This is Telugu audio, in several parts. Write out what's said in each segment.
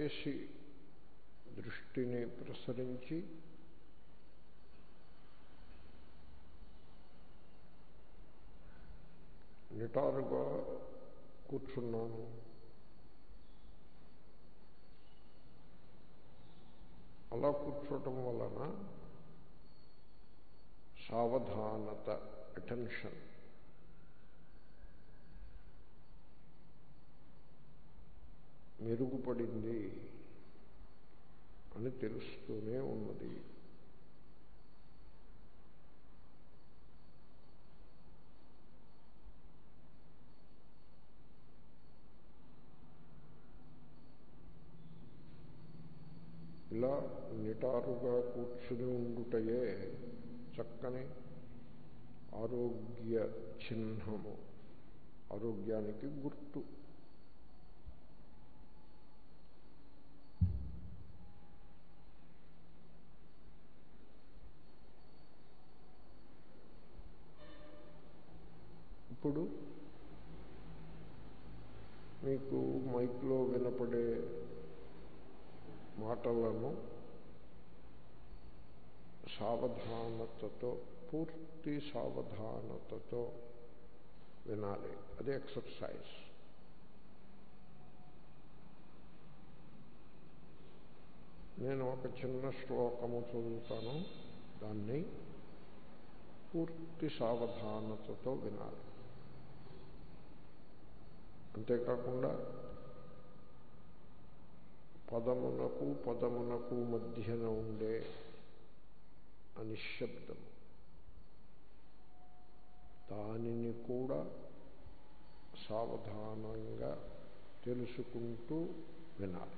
దయచేసి దృష్టిని ప్రసరించి నిటారుగా కూర్చున్నాను అలా కూర్చోటం వలన సావధానత అటెన్షన్ మెరుగుపడింది అని తెలుస్తూనే ఉన్నది ఇలా నిటారుగా కూర్చుని ఉండుటయే చక్కని ఆరోగ్య చిహ్నము ఆరోగ్యానికి గుర్తు ఇప్పుడు మీకు మైక్లో వినపడే మాటలను సావధానతతో పూర్తి సావధానతతో వినాలి అదే ఎక్సర్సైజ్ నేను ఒక చిన్న శ్లోకము చదువుతాను దాన్ని పూర్తి సావధానతతో వినాలి అంతేకాకుండా పదమునకు పదమునకు మధ్యన ఉండే అనిశ్శబ్దము దానిని కూడా సావధానంగా తెలుసుకుంటూ వినాలి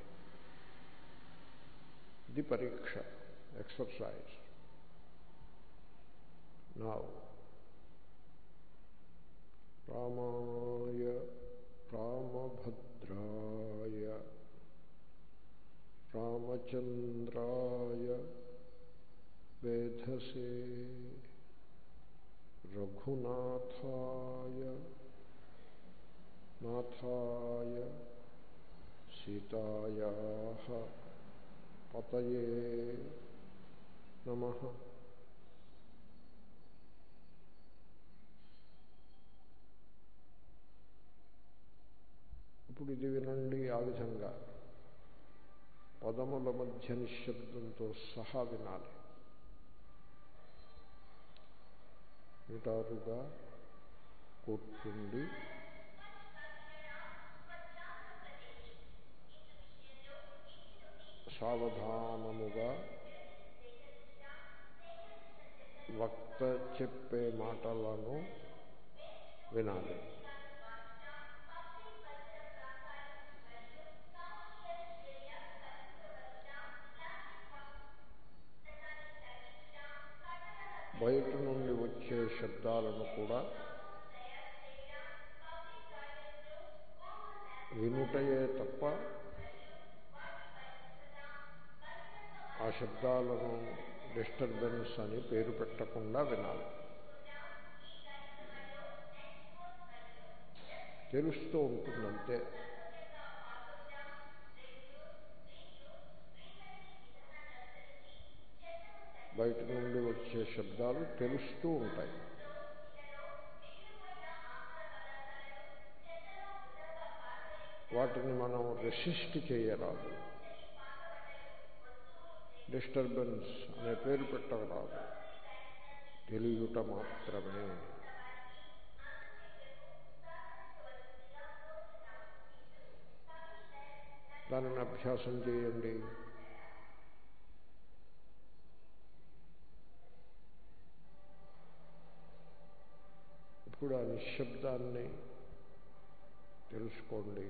ఇది పరీక్ష ఎక్సర్సైజ్ నా రామాయ రామభద్రాయ రామచంద్రాయ వేధసే రఘునాథాయ నాథాయ సీతాయా పతయే నమ ఇప్పుడు ఇది వినండి ఆ విధంగా పదముల మధ్య నిశ్శబ్దంతో సహా వినాలి నిటారుగా కూర్చుండి సావధానముగా వక్త చెప్పే మాటలను వినాలి బయట నుండి వచ్చే శబ్దాలను కూడా వినుటయే తప్ప ఆ శబ్దాలను డిస్టర్బెన్స్ అని పేరు పెట్టకుండా వినాలి తెలుస్తూ ఉంటుందంటే బయట నుండి వచ్చే శబ్దాలు తెలుస్తూ ఉంటాయి వాటిని మనం రెసిస్ట్ చేయరాదు డిస్టర్బెన్స్ అనే పేరు పెట్టరాదు తెలియట మాత్రమే దానిని అభ్యాసం చేయండి ఇప్పుడు ఆ నిశ్శబ్దాన్ని తెలుసుకోండి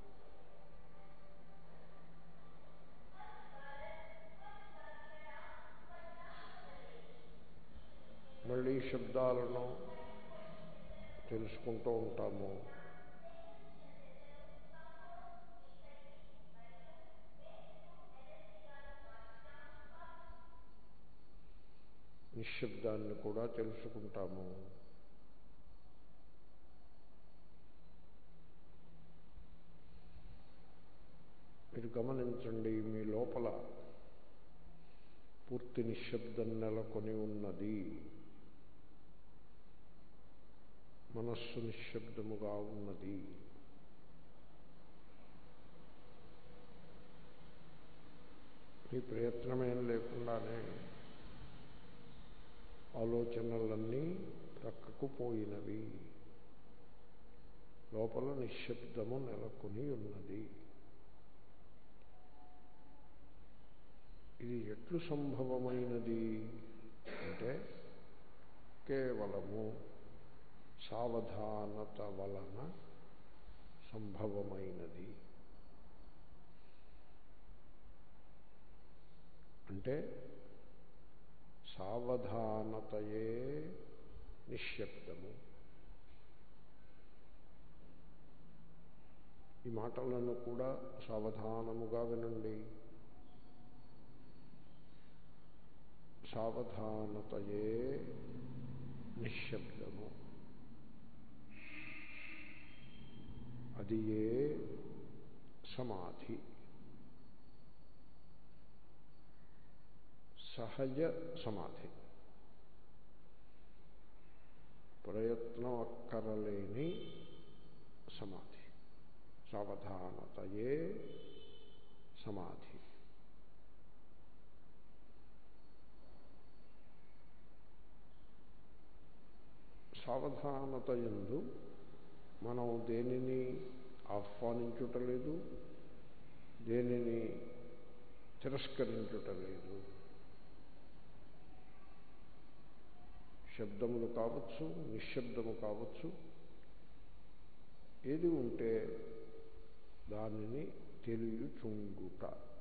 మళ్ళీ శబ్దాలను తెలుసుకుంటూ ఉంటాము నిశ్శబ్దాన్ని కూడా తెలుసుకుంటాము మీరు గమనించండి మీ లోపల పూర్తి నిశ్శబ్దం నెలకొని ఉన్నది మనస్సు నిశ్శబ్దముగా ఉన్నది మీ ప్రయత్నమేం లేకుండానే ఆలోచనలన్నీ ప్రక్కకు పోయినవి లోపల నిశ్శబ్దము నెలకొని ఉన్నది ఇది ఎట్లు సంభవమైనది అంటే కేవలము సావధానత వలన సంభవమైనది అంటే సావధానతయే నిశ్శబ్దము ఈ మాటలను కూడా సావధానముగా వినండి సావధానతయే నిశ్శబ్దము అది ఏ సమాధి సహజ సమాధి ప్రయత్నం అక్కరలేని సమాధి సావధానతయే సమాధి సావధానత ఎందు మనం దేనిని ఆహ్వానించుటలేదు దేనిని తిరస్కరించుటలేదు శబ్దములు కావచ్చు నిశ్శబ్దము కావచ్చు ఏది ఉంటే దానిని తెలియచుండుట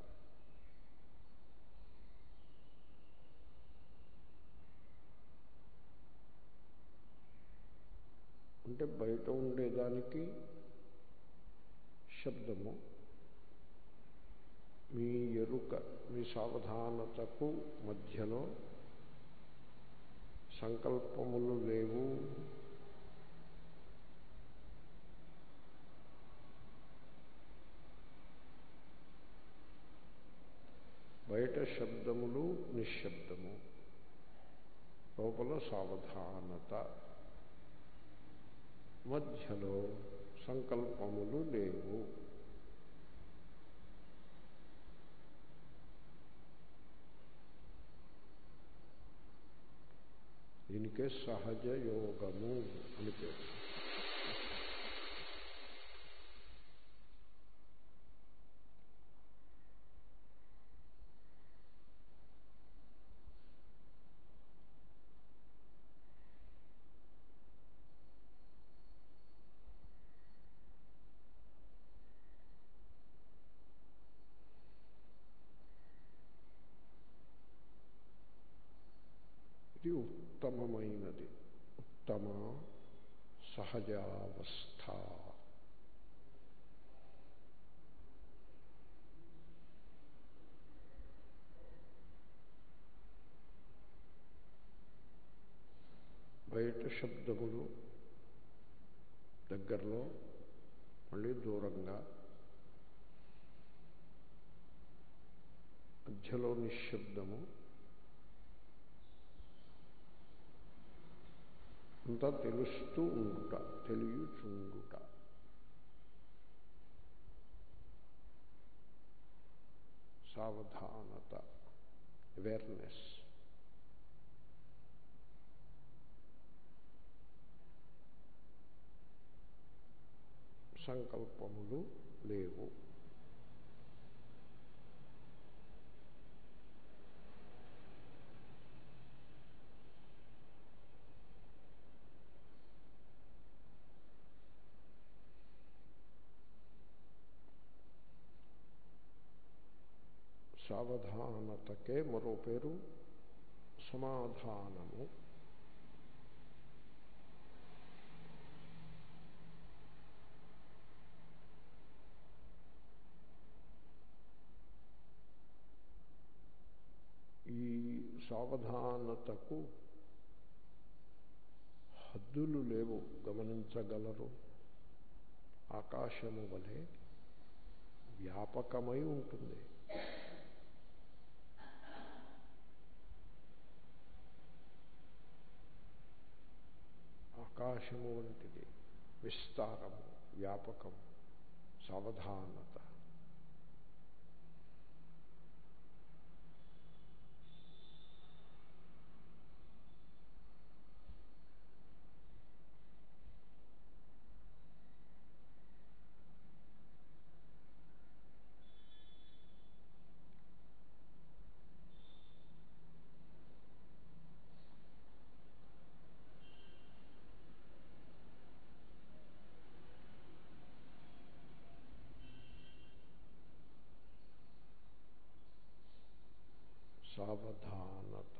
అంటే బయట ఉండేదానికి శబ్దము మీ ఎరుక మీ సావధానతకు మధ్యలో సంకల్పములు లేవు బయట శబ్దములు నిశ్శబ్దము లోపల సావధానత మధ్యలో సంకల్పములు లేవు దీనికే సహజ యోగము అని పేరు ఇది ఉత్తమమైనది ఉత్తమ సహజావస్థ బయట శబ్దములు దగ్గరలో మళ్ళీ దూరంగా మధ్యలో నిశ్శబ్దము అంతా తెలుస్తూ ఉండుట తెలియచుండుట సావధానత అవేర్నెస్ సంకల్పములు లేవు సావధానతకే మరో పేరు సమాధానము ఈ సావధానతకు హద్దులు లేవు గమనించగలరు ఆకాశము వలె వ్యాపకమై ఉంటుంది ఆకాశము వంటిది విస్తారము వ్యాపకం సావధానత సావధానత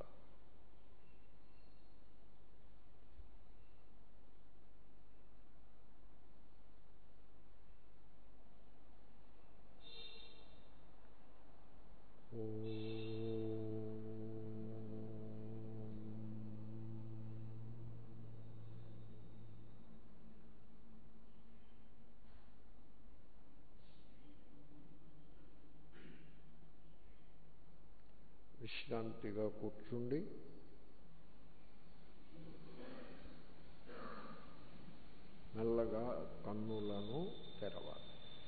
విశ్రాంతిగా కూర్చుండి మెల్లగా కన్నులను తెరవాలి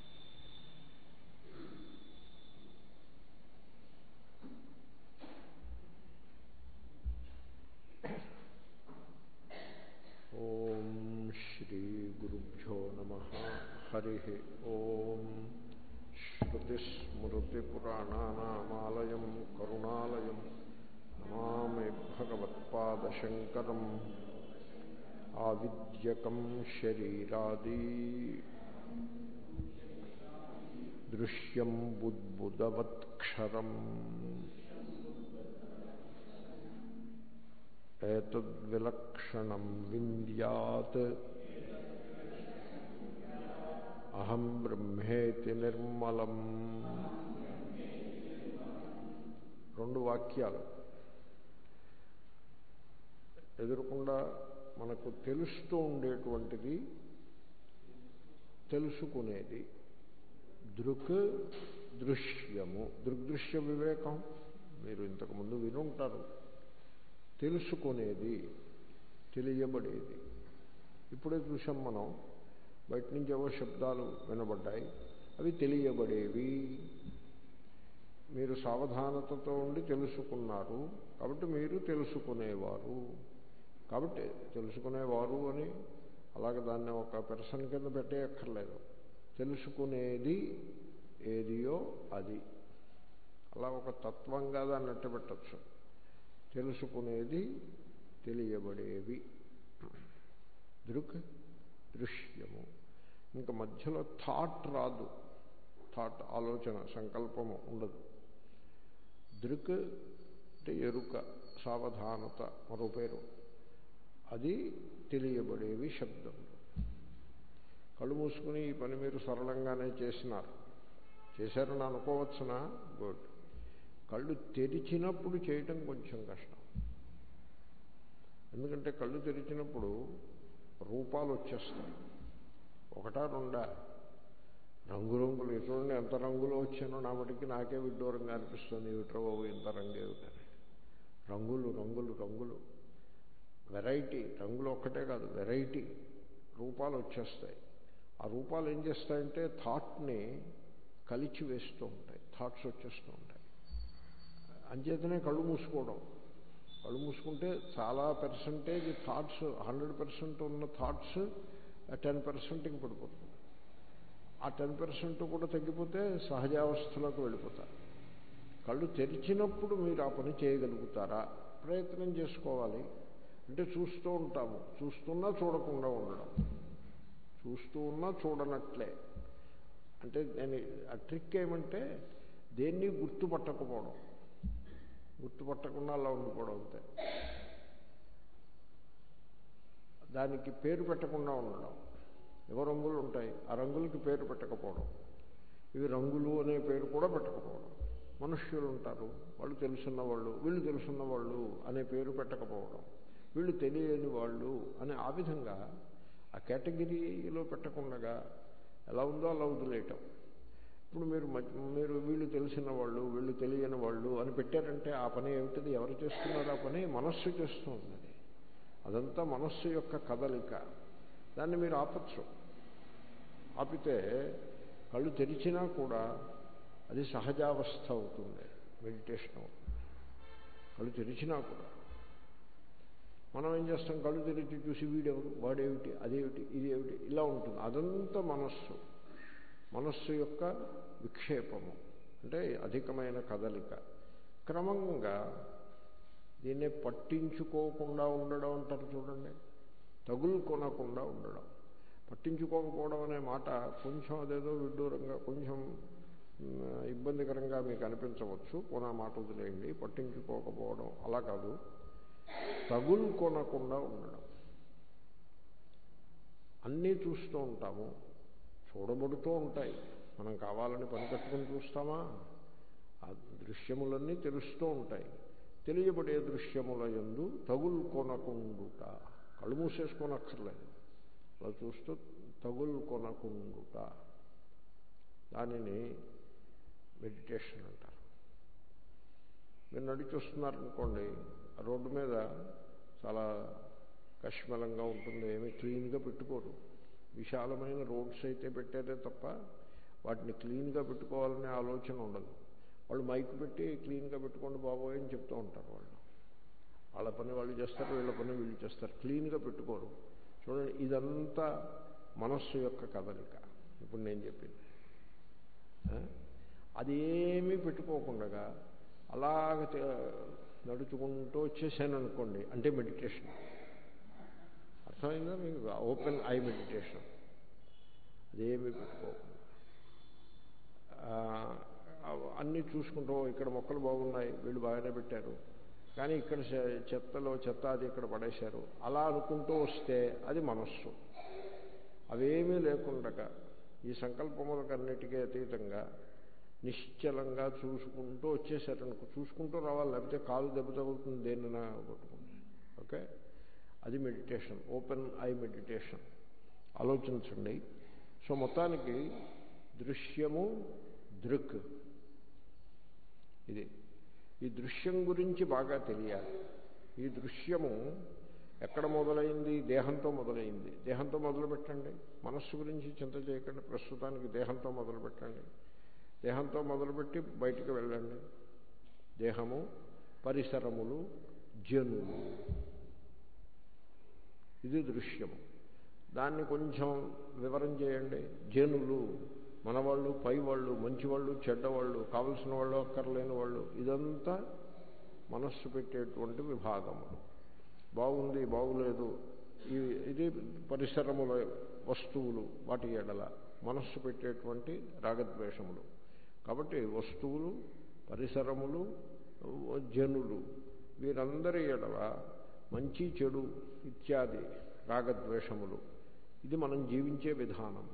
ఓం శ్రీ గురుభ్యో నమ హరి ఓం श्रुतिस्मृतिपुराणानामालयं करुणालयं नमामि भगवत्पादशङ्करम् आविद्यकं शरीरादि दृश्यं बुद्बुदवत्क्षरम् एतद्विलक्षणं विन्द्यात् అహం బ్రహ్మేతి నిర్మలం రెండు వాక్యాలు ఎదురకుండా మనకు తెలుస్తూ ఉండేటువంటిది తెలుసుకునేది దృక్ దృశ్యము దృగ్దృశ్య వివేకం మీరు ఇంతకుముందు వినుంటారు తెలుసుకునేది తెలియబడేది ఇప్పుడే చూసాం మనం బయట నుంచి ఏవో శబ్దాలు వినబడ్డాయి అవి తెలియబడేవి మీరు సావధానతతో ఉండి తెలుసుకున్నారు కాబట్టి మీరు తెలుసుకునేవారు కాబట్టి తెలుసుకునేవారు అని అలాగే దాన్ని ఒక పెర్సన్ కింద పెట్టేయక్కర్లేదు తెలుసుకునేది ఏదియో అది అలా ఒక తత్వంగా దాన్ని అట్ట పెట్టచ్చు తెలుసుకునేది తెలియబడేవి దృక్ దృశ్యము ఇంకా మధ్యలో థాట్ రాదు థాట్ ఆలోచన సంకల్పము ఉండదు దృక్ అంటే ఎరుక సావధానత మరో పేరు అది తెలియబడేవి శబ్దములు కళ్ళు మూసుకుని ఈ పని మీరు సరళంగానే చేసినారు చేశారని అనుకోవచ్చునా గుడ్ కళ్ళు తెరిచినప్పుడు చేయటం కొంచెం కష్టం ఎందుకంటే కళ్ళు తెరిచినప్పుడు రూపాలు వచ్చేస్తాయి ఒకటా రెండా రంగురంగులు ఎటువంటి ఎంత రంగులు వచ్చానో నా మటుకి నాకే విడ్డూరంగా అనిపిస్తుంది ఏమిట్రా బాబు ఇంత రంగు ఏమిటని రంగులు రంగులు రంగులు వెరైటీ రంగులు ఒక్కటే కాదు వెరైటీ రూపాలు వచ్చేస్తాయి ఆ రూపాలు ఏం చేస్తాయంటే థాట్ని కలిచి వేస్తూ ఉంటాయి థాట్స్ వచ్చేస్తూ ఉంటాయి అంచేతనే కళ్ళు మూసుకోవడం కళ్ళు మూసుకుంటే చాలా పర్సంటేజ్ థాట్స్ హండ్రెడ్ పర్సెంట్ ఉన్న థాట్స్ టెన్ పర్సెంట్కి పడిపోతుంది ఆ టెన్ పర్సెంట్ కూడా తగ్గిపోతే సహజావస్థలోకి వెళ్ళిపోతారు కళ్ళు తెరిచినప్పుడు మీరు ఆ పని చేయగలుగుతారా ప్రయత్నం చేసుకోవాలి అంటే చూస్తూ ఉంటాము చూస్తున్నా చూడకుండా ఉండడం చూస్తూ ఉన్నా చూడనట్లే అంటే నేను ఆ ట్రిక్ ఏమంటే దేన్ని గుర్తుపట్టకపోవడం గుర్తుపట్టకుండా అలా ఉండిపోవడం అంతే దానికి పేరు పెట్టకుండా ఉండడం ఏవో రంగులు ఉంటాయి ఆ రంగులకి పేరు పెట్టకపోవడం ఇవి రంగులు అనే పేరు కూడా పెట్టకపోవడం మనుష్యులు ఉంటారు వాళ్ళు తెలుసున్న వాళ్ళు వీళ్ళు తెలుసున్న వాళ్ళు అనే పేరు పెట్టకపోవడం వీళ్ళు తెలియని వాళ్ళు అని ఆ విధంగా ఆ కేటగిరీలో పెట్టకుండా ఎలా ఉందో అలా వదిలేయటం ఇప్పుడు మీరు మీరు వీళ్ళు తెలిసిన వాళ్ళు వీళ్ళు తెలియని వాళ్ళు అని పెట్టారంటే ఆ పని ఏమిటిది ఎవరు చేస్తున్నారు ఆ పని మనస్సు చేస్తూ ఉన్నది అదంతా మనస్సు యొక్క కదలిక దాన్ని మీరు ఆపచ్చు ఆపితే కళ్ళు తెరిచినా కూడా అది సహజావస్థ అవుతుంది మెడిటేషన్ అవుతుంది కళ్ళు తెరిచినా కూడా మనం ఏం చేస్తాం కళ్ళు తెరిచి చూసి వీడెవడు వాడేమిటి అదేమిటి ఇదేమిటి ఇలా ఉంటుంది అదంతా మనస్సు మనస్సు యొక్క విక్షేపము అంటే అధికమైన కదలిక క్రమంగా దీన్నే పట్టించుకోకుండా ఉండడం అంటారు చూడండి తగులు కొనకుండా ఉండడం పట్టించుకోకపోవడం అనే మాట కొంచెం అదేదో విడ్డూరంగా కొంచెం ఇబ్బందికరంగా మీకు అనిపించవచ్చు కొన మాట వదిలేయండి పట్టించుకోకపోవడం అలా కాదు తగులు కొనకుండా ఉండడం అన్నీ చూస్తూ ఉంటాము చూడబడుతూ ఉంటాయి మనం కావాలని పని కట్టుకుని చూస్తామా ఆ దృశ్యములన్నీ తెలుస్తూ ఉంటాయి తెలియబడే దృశ్యముల ఎందు తగులు కొనకుండుట కళ్ళు మూసేసుకోనక్కర్లేదు అలా చూస్తూ తగులు కొనకుండుట దానిని మెడిటేషన్ అంటారు మీరు నడిచి వస్తున్నారనుకోండి రోడ్డు మీద చాలా కష్మలంగా ఉంటుంది ఏమీ క్లీన్గా పెట్టుకోరు విశాలమైన రోడ్స్ అయితే పెట్టారే తప్ప వాటిని క్లీన్గా పెట్టుకోవాలనే ఆలోచన ఉండదు వాళ్ళు మైక్ పెట్టి క్లీన్గా పెట్టుకోండి బాబోయ్ అని చెప్తూ ఉంటారు వాళ్ళు వాళ్ళ పని వాళ్ళు చేస్తారు వీళ్ళ పని వీళ్ళు చేస్తారు క్లీన్గా పెట్టుకోరు చూడండి ఇదంతా మనస్సు యొక్క కదలిక ఇప్పుడు నేను చెప్పింది అదేమీ పెట్టుకోకుండా అలాగ నడుచుకుంటూ వచ్చేసాను అనుకోండి అంటే మెడిటేషన్ అర్థమైందా మీకు ఓపెన్ ఐ మెడిటేషన్ అదేమీ పెట్టుకోకుండా అన్నీ చూసుకుంటూ ఇక్కడ మొక్కలు బాగున్నాయి వీళ్ళు బాగానే పెట్టారు కానీ ఇక్కడ చెత్తలో చెత్త అది ఇక్కడ పడేశారు అలా అనుకుంటూ వస్తే అది మనస్సు అవేమీ లేకుండా ఈ సంకల్పములకన్నిటికీ అతీతంగా నిశ్చలంగా చూసుకుంటూ వచ్చేసారనుకో చూసుకుంటూ రావాలి లేకపోతే కాలు దెబ్బ తగులుతుంది దేనినా కొట్టుకుంటుంది ఓకే అది మెడిటేషన్ ఓపెన్ ఐ మెడిటేషన్ ఆలోచించండి సో మొత్తానికి దృశ్యము దృక్ ఇది ఈ దృశ్యం గురించి బాగా తెలియాలి ఈ దృశ్యము ఎక్కడ మొదలైంది దేహంతో మొదలైంది దేహంతో మొదలు పెట్టండి మనస్సు గురించి చింత చేయకండి ప్రస్తుతానికి దేహంతో మొదలు పెట్టండి దేహంతో మొదలుపెట్టి బయటికి వెళ్ళండి దేహము పరిసరములు జనులు ఇది దృశ్యము దాన్ని కొంచెం వివరం చేయండి జనులు మనవాళ్ళు పైవాళ్ళు మంచివాళ్ళు చెడ్డవాళ్ళు కావలసిన వాళ్ళు అక్కర్లేని వాళ్ళు ఇదంతా మనస్సు పెట్టేటువంటి విభాగములు బాగుంది బాగులేదు ఇది పరిసరముల వస్తువులు వాటి ఎడల మనస్సు పెట్టేటువంటి రాగద్వేషములు కాబట్టి వస్తువులు పరిసరములు జనులు వీరందరి ఎడల మంచి చెడు ఇత్యాది రాగద్వేషములు ఇది మనం జీవించే విధానం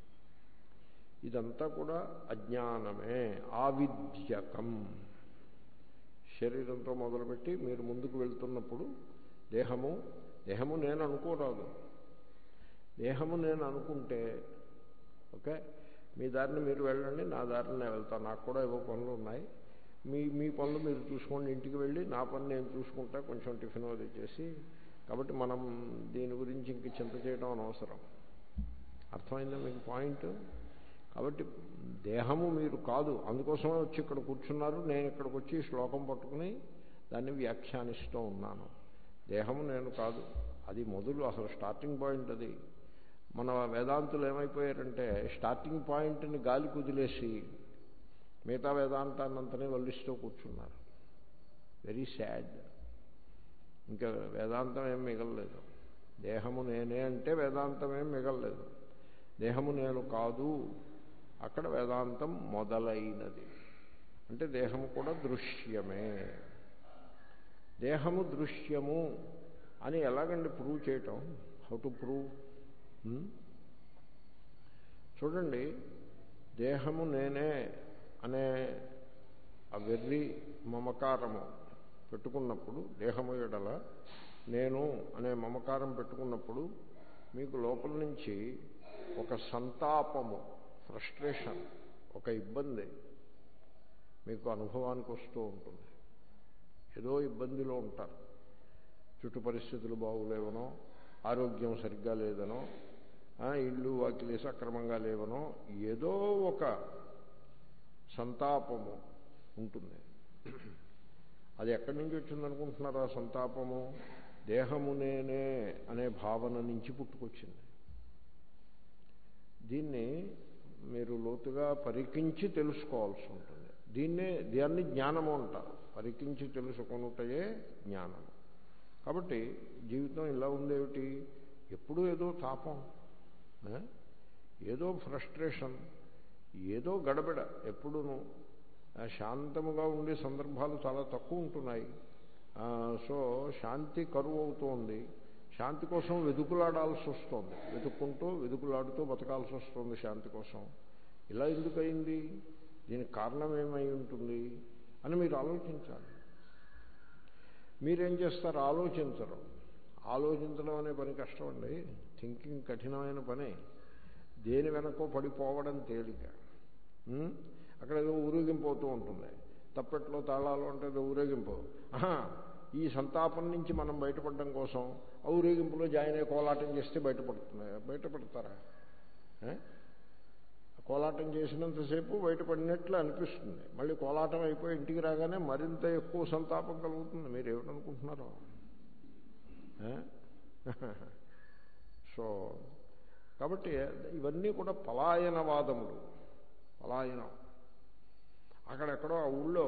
ఇదంతా కూడా అజ్ఞానమే ఆవిద్యకం శరీరంతో మొదలుపెట్టి మీరు ముందుకు వెళ్తున్నప్పుడు దేహము దేహము నేను అనుకోరాదు దేహము నేను అనుకుంటే ఓకే మీ దారిని మీరు వెళ్ళండి నా దారిని నేను వెళ్తాను నాకు కూడా ఏవో పనులు ఉన్నాయి మీ మీ పనులు మీరు చూసుకోండి ఇంటికి వెళ్ళి నా పని నేను చూసుకుంటా కొంచెం టిఫిన్ అది చేసి కాబట్టి మనం దీని గురించి ఇంక చింత చేయడం అనవసరం అర్థమైందా మీకు పాయింట్ కాబట్టి దేహము మీరు కాదు అందుకోసమే వచ్చి ఇక్కడ కూర్చున్నారు నేను ఇక్కడికి వచ్చి శ్లోకం పట్టుకుని దాన్ని వ్యాఖ్యానిస్తూ ఉన్నాను దేహము నేను కాదు అది మొదలు అసలు స్టార్టింగ్ పాయింట్ అది మన వేదాంతులు ఏమైపోయారంటే స్టార్టింగ్ పాయింట్ని గాలి కుదిలేసి మిగతా వేదాంతాన్నంతనే వల్లిస్తూ కూర్చున్నారు వెరీ సాడ్ ఇంకా వేదాంతం ఏం మిగలలేదు దేహము నేనే అంటే వేదాంతం ఏం మిగలలేదు దేహము నేను కాదు అక్కడ వేదాంతం మొదలైనది అంటే దేహము కూడా దృశ్యమే దేహము దృశ్యము అని ఎలాగండి ప్రూవ్ చేయటం హౌ టు ప్రూవ్ చూడండి దేహము నేనే అనే ఆ వెర్రి మమకారము పెట్టుకున్నప్పుడు దేహము ఎడల నేను అనే మమకారం పెట్టుకున్నప్పుడు మీకు లోపల నుంచి ఒక సంతాపము ఫ్రస్ట్రేషన్ ఒక ఇబ్బంది మీకు అనుభవానికి వస్తూ ఉంటుంది ఏదో ఇబ్బందిలో ఉంటారు చుట్టు పరిస్థితులు బాగులేవనో ఆరోగ్యం సరిగ్గా లేదనో ఇళ్ళు వాకిలి సక్రమంగా లేవనో ఏదో ఒక సంతాపము ఉంటుంది అది ఎక్కడి నుంచి వచ్చిందనుకుంటున్నారు ఆ సంతాపము దేహము నేనే అనే భావన నుంచి పుట్టుకొచ్చింది దీన్ని మీరు లోతుగా పరికించి తెలుసుకోవాల్సి ఉంటుంది దీన్నే దాన్ని జ్ఞానము అంటారు పరికించి తెలుసుకొనుటయే జ్ఞానము కాబట్టి జీవితం ఇలా ఉందేమిటి ఎప్పుడూ ఏదో తాపం ఏదో ఫ్రస్ట్రేషన్ ఏదో గడబిడ ఎప్పుడూను శాంతముగా ఉండే సందర్భాలు చాలా తక్కువ ఉంటున్నాయి సో శాంతి కరువు అవుతోంది శాంతి కోసం వెతుకులాడాల్సి వస్తుంది వెతుక్కుంటూ వెతుకులాడుతూ బతకాల్సి వస్తుంది శాంతి కోసం ఇలా ఎందుకయింది దీనికి కారణం ఏమై ఉంటుంది అని మీరు ఆలోచించాలి మీరేం చేస్తారు ఆలోచించరు ఆలోచించడం అనే పని కష్టం అండి థింకింగ్ కఠినమైన పని దేని వెనకో పడిపోవడం తేలిక అక్కడ ఏదో ఊరేగింపు అవుతూ ఉంటుంది తప్పెట్లో తాళాలు అంటే ఏదో ఊరేగింపు ఈ సంతాపం నుంచి మనం బయటపడడం కోసం ఆ ఊరేగింపులో జాయిన్ అయ్యి కోలాటం చేస్తే బయటపడుతున్నాయి బయటపడతారా కోలాటం చేసినంతసేపు బయటపడినట్లు అనిపిస్తుంది మళ్ళీ కోలాటం అయిపోయి ఇంటికి రాగానే మరింత ఎక్కువ సంతాపం కలుగుతుంది మీరు ఏమిటనుకుంటున్నారో సో కాబట్టి ఇవన్నీ కూడా పలాయనవాదములు పలాయనం అక్కడెక్కడో ఆ ఊళ్ళో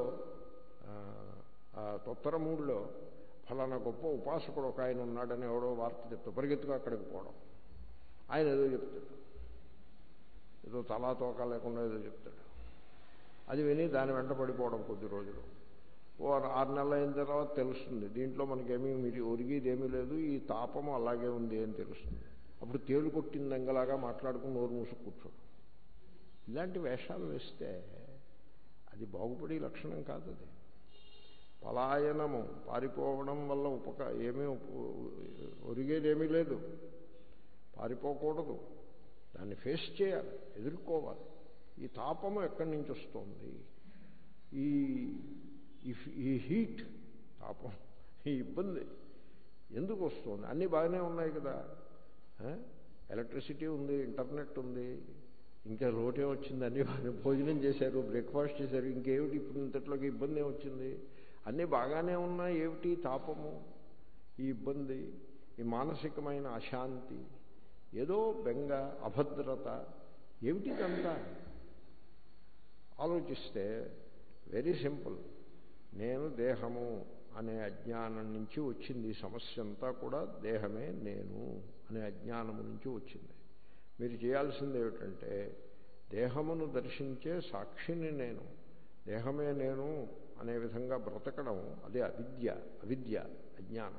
తొత్తరం ఊళ్ళో ఫలానా గొప్ప ఉపాసకుడు ఒక ఆయన ఉన్నాడని ఎవడో వార్త చెప్తా పరిగెత్తుకు అక్కడికి పోవడం ఆయన ఏదో చెప్తాడు ఏదో తలా తోక లేకుండా ఏదో చెప్తాడు అది విని దాని వెంట పడిపోవడం కొద్ది రోజులు ఓ ఆరు నెలలు అయిన తర్వాత తెలుస్తుంది దీంట్లో మనకేమీ మీరు ఒరిగేది ఏమీ లేదు ఈ తాపము అలాగే ఉంది అని తెలుస్తుంది అప్పుడు తేలు కొట్టిన దంగలాగా మాట్లాడుకుని నోరు మూసు కూర్చోడు ఇలాంటి వేషాలు వేస్తే అది బాగుపడే లక్షణం కాదు అది పలాయనము పారిపోవడం వల్ల ఉపక ఏమీ ఒరిగేదేమీ లేదు పారిపోకూడదు దాన్ని ఫేస్ చేయాలి ఎదుర్కోవాలి ఈ తాపము ఎక్కడి నుంచి వస్తుంది ఈ ఈ హీట్ తాపం ఈ ఇబ్బంది ఎందుకు వస్తుంది అన్నీ బాగానే ఉన్నాయి కదా ఎలక్ట్రిసిటీ ఉంది ఇంటర్నెట్ ఉంది ఇంకా లోటే వచ్చింది అన్నీ బాగానే భోజనం చేశారు బ్రేక్ఫాస్ట్ చేశారు ఇంకేమిటి ఇప్పుడు ఇంతట్లోకి ఇబ్బంది ఏమొచ్చింది అన్నీ బాగానే ఉన్నాయి ఏమిటి తాపము ఈ ఇబ్బంది ఈ మానసికమైన అశాంతి ఏదో బెంగ అభద్రత ఏమిటి ఇదంతా ఆలోచిస్తే వెరీ సింపుల్ నేను దేహము అనే అజ్ఞానం నుంచి వచ్చింది ఈ సమస్య అంతా కూడా దేహమే నేను అనే అజ్ఞానము నుంచి వచ్చింది మీరు చేయాల్సింది ఏమిటంటే దేహమును దర్శించే సాక్షిని నేను దేహమే నేను అనే విధంగా బ్రతకడం అదే అవిద్య అవిద్య అజ్ఞానం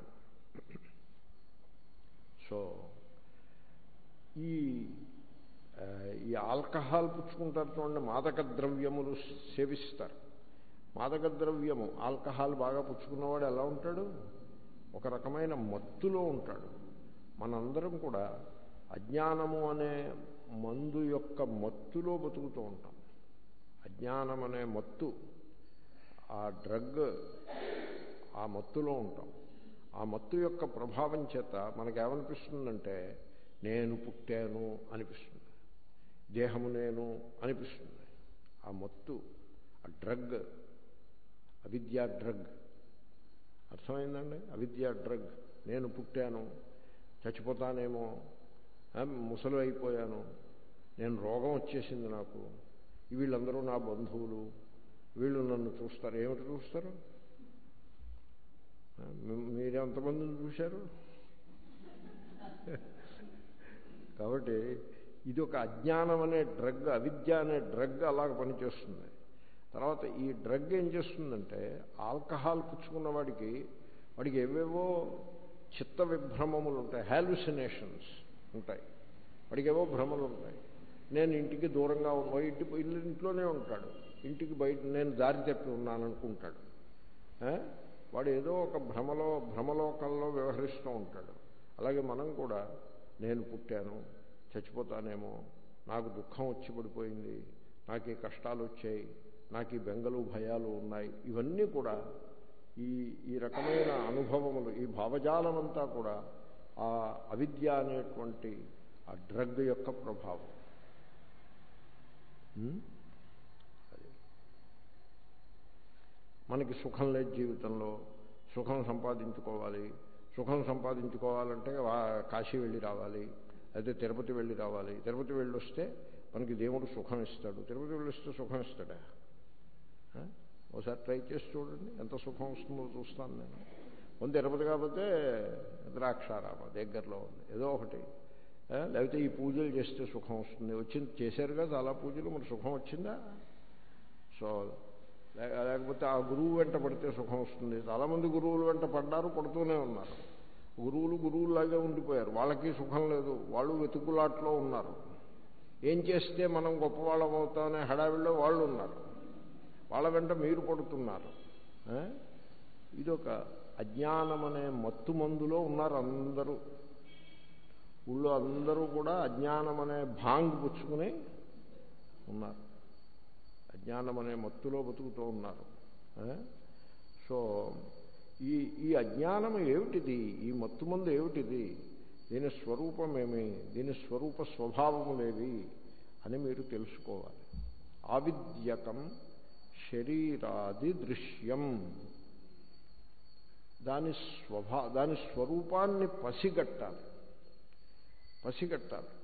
సో ఈ ఈ ఆల్కహాల్ పుచ్చుకుంటారు చూడండి మాదక ద్రవ్యములు సేవిస్తారు మాదక ద్రవ్యము ఆల్కహాల్ బాగా పుచ్చుకున్నవాడు ఎలా ఉంటాడు ఒక రకమైన మత్తులో ఉంటాడు మనందరం కూడా అజ్ఞానము అనే మందు యొక్క మత్తులో బతుకుతూ ఉంటాం అజ్ఞానం అనే మత్తు ఆ డ్రగ్ ఆ మత్తులో ఉంటాం ఆ మత్తు యొక్క ప్రభావం చేత మనకేమనిపిస్తుందంటే నేను పుట్టాను అనిపిస్తుంది దేహము నేను అనిపిస్తుంది ఆ మత్తు ఆ డ్రగ్ అవిద్యా డ్రగ్ అర్థమైందండి అవిద్యా డ్రగ్ నేను పుట్టాను చచ్చిపోతానేమో ముసలు అయిపోయాను నేను రోగం వచ్చేసింది నాకు వీళ్ళందరూ నా బంధువులు వీళ్ళు నన్ను చూస్తారు ఏమిటి చూస్తారు మీరు ఎంతమందిని చూశారు కాబట్టి ఇది ఒక అజ్ఞానం అనే డ్రగ్ అవిద్య అనే డ్రగ్ అలాగ పనిచేస్తుంది తర్వాత ఈ డ్రగ్ ఏం చేస్తుందంటే ఆల్కహాల్ పుచ్చుకున్న వాడికి వాడికి ఏవేవో చిత్త విభ్రమములు ఉంటాయి హాలుసినేషన్స్ ఉంటాయి వాడికి ఏవో భ్రమలు ఉంటాయి నేను ఇంటికి దూరంగా ఉన్న ఇంటి ఇల్లు ఇంట్లోనే ఉంటాడు ఇంటికి బయట నేను దారి తప్పి ఉన్నాను అనుకుంటాడు వాడు ఏదో ఒక భ్రమలో భ్రమలోకంలో వ్యవహరిస్తూ ఉంటాడు అలాగే మనం కూడా నేను పుట్టాను చచ్చిపోతానేమో నాకు దుఃఖం వచ్చి పడిపోయింది నాకు ఈ కష్టాలు వచ్చాయి నాకు ఈ బెంగలు భయాలు ఉన్నాయి ఇవన్నీ కూడా ఈ ఈ రకమైన అనుభవములు ఈ భావజాలం అంతా కూడా ఆ అవిద్య అనేటువంటి ఆ డ్రగ్ యొక్క ప్రభావం ఉమ్? అది. మనకి సుఖం లేదు జీవితంలో సుఖం సంపాదించుకోవాలి సుఖం సంపాదించుకోవాలంటే వా- కాశీ వెళ్ళి రావాలి అయితే తిరుపతి వెళ్ళి రావాలి తిరుపతి వెళ్ళి వస్తే మనకి దేవుడు సుఖం ఇస్తాడు తిరుపతి వెళ్ళి వస్తే సుఖం ఇస్తాడా ఆ? ఒకసారి ట్రై చేసి చూడండి ఎంత సుఖం వస్తుందో చూస్తాను నేను ముందు తిరుపతి కాకపోతే ద్రాక్షారామ దగ్గరలో ఉంది ఏదో ఒకటి ఆ? లేకపోతే ఈ పూజలు చేస్తే సుఖం వస్తుంది వచ్చింది చేశారుగా చాలా పూజలు మరి సుఖం వచ్చిందా సో లే- లేకపోతే ఆ గురువు వెంట పడితే సుఖం వస్తుంది చాలామంది గురువులు వెంట పడ్డారు పడుతూనే ఉన్నారు గురువులు గురువులాగే ఉండిపోయారు వాళ్ళకి సుఖం లేదు వాళ్ళు వెతుకులాట్లో ఉన్నారు ఏం చేస్తే మనం గొప్పవాళ్ళం అవుతామనే హడావిడిలో వాళ్ళు ఉన్నారు వాళ్ళ వెంట మీరు పడుతున్నారు ఆ? ఇదొక అజ్ఞానం అనే మత్తు మందులో ఉన్నారు అందరూ ఊళ్ళో అందరూ కూడా అజ్ఞానం అనే భాంగ్ పుచ్చుకుని ఉన్నారు అజ్ఞానం అనే మత్తులో బతుకుతూ ఉన్నారు ఆ? సో ఈ ఈ అజ్ఞానం ఏమిటిది ఈ మత్తు మందు ఏమిటిది దీని స్వరూపమేమి దీని స్వరూప స్వభావములేవి అని మీరు తెలుసుకోవాలి ఆవిద్యకం శరీరాది దృశ్యం దాని స్వభా దాని స్వరూపాన్ని పసిగట్టాలి పసిగట్టాలి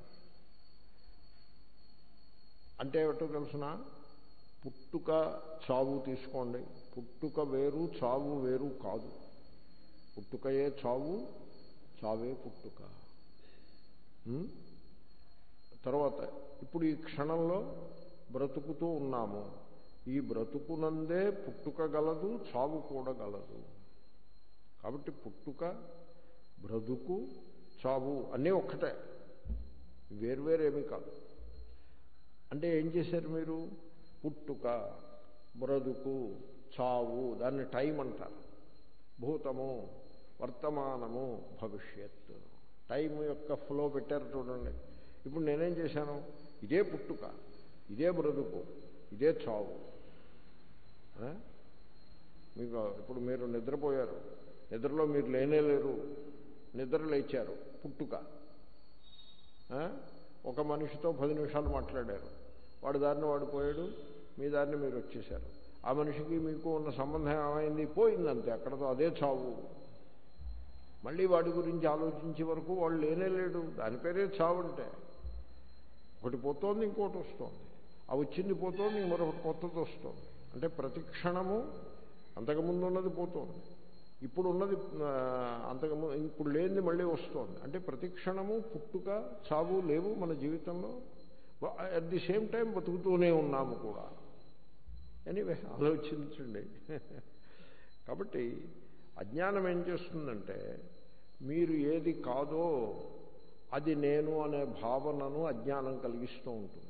అంటే ఏమిటో తెలుసిన పుట్టుక చావు తీసుకోండి పుట్టుక వేరు చావు వేరు కాదు పుట్టుకయే చావు చావే పుట్టుక ఉం? తర్వాత ఇప్పుడు ఈ క్షణంలో బ్రతుకుతూ ఉన్నాము ఈ బ్రతుకునందే పుట్టుక గలదు చావు కూడా గలదు కాబట్టి పుట్టుక బ్రతుకు చావు అన్నీ ఒక్కటే వేర్వేరేమీ కాదు అంటే ఏం చేశారు మీరు పుట్టుక బ్రతుకు చావు దాన్ని టైం అంటారు భూతము వర్తమానము భవిష్యత్ టైం యొక్క ఫ్లో పెట్టారు చూడండి ఇప్పుడు నేనేం చేశాను ఇదే పుట్టుక ఇదే బ్రతుకు ఇదే చావు ఆ? మీకు ఇప్పుడు మీరు నిద్రపోయారు నిద్రలో మీరు లేనే లేరు నిద్ర లేచారు పుట్టుక ఆ? ఒక మనిషితో పది నిమిషాలు మాట్లాడారు వాడి దారిని వాడు పోయాడు మీ దారిని మీరు వచ్చేశారు ఆ మనిషికి మీకు ఉన్న సంబంధం ఏమైంది పోయిందంతే అక్కడతో అదే చావు మళ్ళీ వాడి గురించి ఆలోచించే వరకు వాడు లేనే లేడు దాని పేరే చావు అంటే ఒకటి పోతోంది ఇంకోటి వస్తోంది ఆ వచ్చింది పోతోంది మరొకటి కొత్తది వస్తోంది అంటే ప్రతి క్షణము అంతకుముందు ఉన్నది పోతోంది ఇప్పుడు ఉన్నది ఆ, అంతకుముందు ఇప్పుడు లేనిది మళ్ళీ వస్తోంది అంటే ప్రతి క్షణము పుట్టుక చావు లేవు మన జీవితంలో అట్ ది సేమ్ టైం బతుకుతూనే ఉన్నాము కూడా ఎనీవే ఆలోచించండి కాబట్టి అజ్ఞానం ఏం చేస్తుందంటే మీరు ఏది కాదో అది నేను అనే భావనను అజ్ఞానం కలిగిస్తూ ఉంటుంది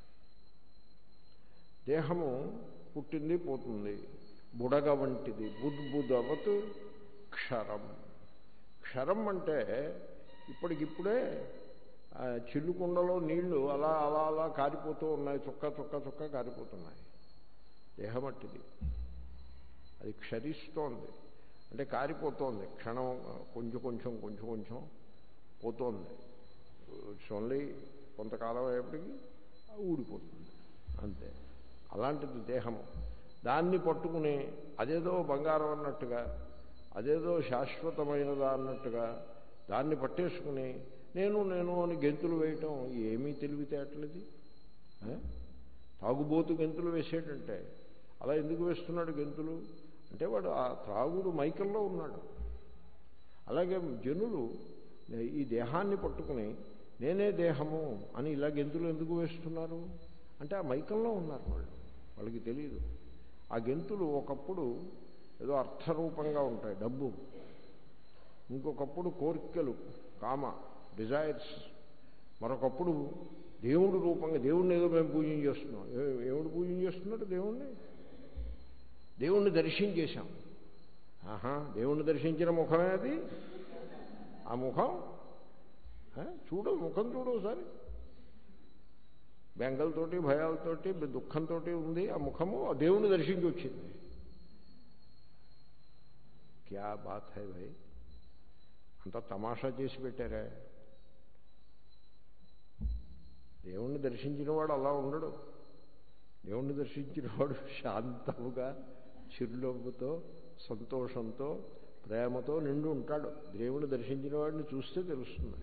దేహము పుట్టింది పోతుంది బుడగ వంటిది బుద్బుదవత్ క్షరం క్షరం అంటే ఇప్పటికిప్పుడే ఆ, చిల్లుకుండలో నీళ్లు అలా అలా అలా కారిపోతూ ఉన్నాయి చుక్క చుక్క చుక్క కారిపోతున్నాయి దేహమట్టిది అది క్షరిస్తోంది అంటే కారిపోతోంది క్షణం కొంచెం కొంచెం కొంచెం కొంచెం పోతోంది ఇట్స్ ఓన్లీ కొంతకాలం అయ్యేప్పటికీ ఊడిపోతుంది అంతే అలాంటిది దేహము దాన్ని పట్టుకుని అదేదో బంగారం అన్నట్టుగా అదేదో శాశ్వతమైనదా అన్నట్టుగా దాన్ని పట్టేసుకుని నేను నేను అని గెంతులు వేయటం ఏమీ తెలివితేటలేదు ఆ? తాగుబోతు గెంతులు వేసేటంటే అలా ఎందుకు వేస్తున్నాడు గెంతులు అంటే వాడు ఆ త్రాగుడు మైకంలో ఉన్నాడు అలాగే జనులు ఈ దేహాన్ని పట్టుకుని నేనే దేహము అని ఇలా గెంతులు ఎందుకు వేస్తున్నారు అంటే ఆ మైకంలో ఉన్నారు వాళ్ళు వాళ్ళకి తెలియదు ఆ గెంతులు ఒకప్పుడు ఏదో అర్థరూపంగా ఉంటాయి డబ్బు ఇంకొకప్పుడు కోరికలు కామ డిజైర్స్ మరొకప్పుడు దేవుడు రూపంగా దేవుణ్ణి ఏదో మేము పూజన చేస్తున్నాం ఏ- ఏమిటి పూజన చేస్తున్నారు దేవుణ్ణి దేవుణ్ణి దర్శించేశాం ఆహా దేవుణ్ణి దర్శించిన ముఖమే అది ఆ ముఖం ఆ, చూడు ముఖం చూడు ఒకసారి బెంగలతోటి భయాలతోటి దుఃఖంతో ఉంది ఆ ముఖము ఆ దేవుణ్ణి దర్శించి వచ్చింది క్యా బాత్ హై భయ్ అంతా తమాషా చేసి పెట్టారే దేవుణ్ణి దర్శించిన వాడు అలా ఉండడు దేవుణ్ణి దర్శించిన వాడు శాంతముగా చిరునవ్వుతో సంతోషంతో ప్రేమతో నిండు ఉంటాడు దేవుణ్ణి దర్శించిన వాడిని చూస్తే తెలుస్తుంది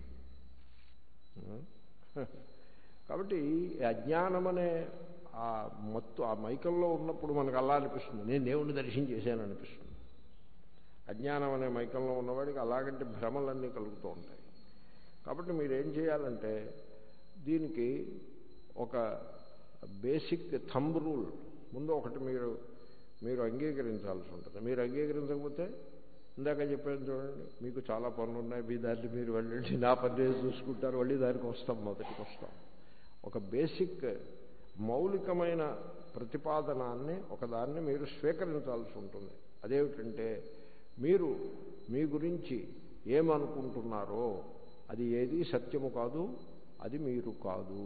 కాబట్టి ఈ అజ్ఞానం అనే ఆ మత్తు ఆ మైకంలో ఉన్నప్పుడు మనకు అలా అనిపిస్తుంది నేను దేవుణ్ణి దర్శనం చేశాను అనిపిస్తుంది అజ్ఞానం అనే మైకంలో ఉన్నవాడికి అలాగంటే భ్రమలన్నీ కలుగుతూ ఉంటాయి కాబట్టి మీరేం చేయాలంటే దీనికి ఒక బేసిక్ థంబ్ రూల్ ముందు ఒకటి మీరు మీరు అంగీకరించాల్సి ఉంటుంది మీరు అంగీకరించకపోతే ఇందాక చెప్పాను చూడండి మీకు చాలా పనులు ఉన్నాయి మీ దాన్ని మీరు వెళ్ళండి నా పని చూసుకుంటారు మళ్ళీ దానికి వస్తాం మొదటికి వస్తాం ఒక బేసిక్ మౌలికమైన ప్రతిపాదనాన్ని ఒకదాన్ని మీరు స్వీకరించాల్సి ఉంటుంది అదేమిటంటే మీరు మీ గురించి ఏమనుకుంటున్నారో అది ఏది సత్యము కాదు అది మీరు కాదు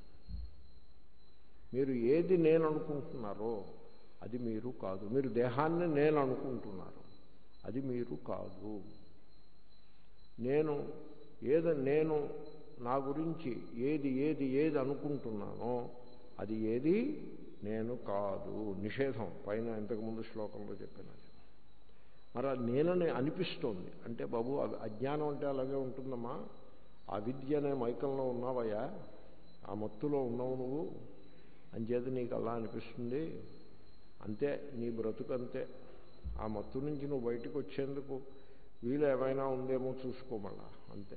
మీరు ఏది నేను అనుకుంటున్నారో అది మీరు కాదు మీరు దేహాన్ని నేను అనుకుంటున్నారు అది మీరు కాదు నేను ఏద నేను నా గురించి ఏది ఏది ఏది అనుకుంటున్నానో అది ఏది నేను కాదు నిషేధం పైన ఇంతకుముందు శ్లోకంలో చెప్పినది మరి అది నేనని అనిపిస్తోంది అంటే బాబు అజ్ఞానం అంటే అలాగే ఉంటుందమ్మా ఆ విద్య అనే మైకంలో ఉన్నావయ్యా ఆ మత్తులో ఉన్నావు నువ్వు అంచేది నీకు అలా అనిపిస్తుంది అంతే నీ బ్రతుకంతే ఆ మత్తు నుంచి నువ్వు బయటకు వచ్చేందుకు వీలు ఏమైనా ఉందేమో చూసుకోమల్లా అంతే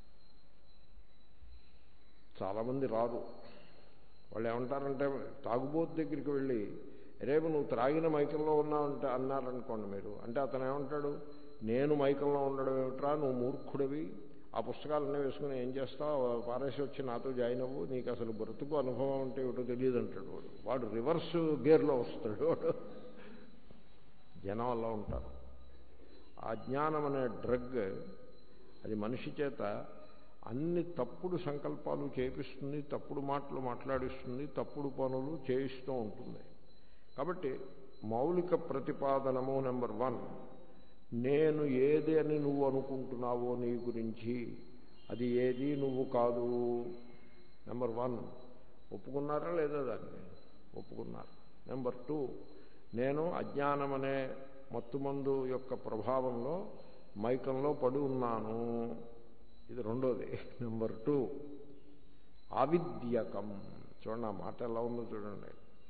చాలామంది రారు వాళ్ళు ఏమంటారంటే తాగుబోతు దగ్గరికి వెళ్ళి రేపు నువ్వు త్రాగిన మైకంలో ఉన్నావంటే అన్నారనుకోండి మీరు అంటే అతను ఏమంటాడు నేను మైకంలో ఉండడం ఏమిట్రా నువ్వు మూర్ఖుడివి ఆ పుస్తకాలన్నీ వేసుకుని ఏం చేస్తావు పారేసి వచ్చి నాతో జాయిన్ అవ్వు నీకు అసలు బ్రతుకు అనుభవం అంటే ఏమిటో తెలియదు అంటాడు వాడు వాడు రివర్స్ గేర్లో వస్తాడు వాడు జనం అలా ఉంటారు ఆ జ్ఞానం అనే డ్రగ్ అది మనిషి చేత అన్ని తప్పుడు సంకల్పాలు చేపిస్తుంది తప్పుడు మాటలు మాట్లాడిస్తుంది తప్పుడు పనులు చేయిస్తూ ఉంటుంది కాబట్టి మౌలిక ప్రతిపాదనము నెంబర్ వన్ నేను ఏది అని నువ్వు అనుకుంటున్నావో నీ గురించి అది ఏది నువ్వు కాదు నెంబర్ వన్ ఒప్పుకున్నారా లేదా దాన్ని ఒప్పుకున్నారు నెంబర్ టూ నేను అజ్ఞానం అనే మత్తుమందు యొక్క ప్రభావంలో మైకంలో పడి ఉన్నాను ఇది రెండోది నెంబర్ టూ ఆవిద్యకం చూడండి ఆ మాట ఎలా ఉందో చూడండి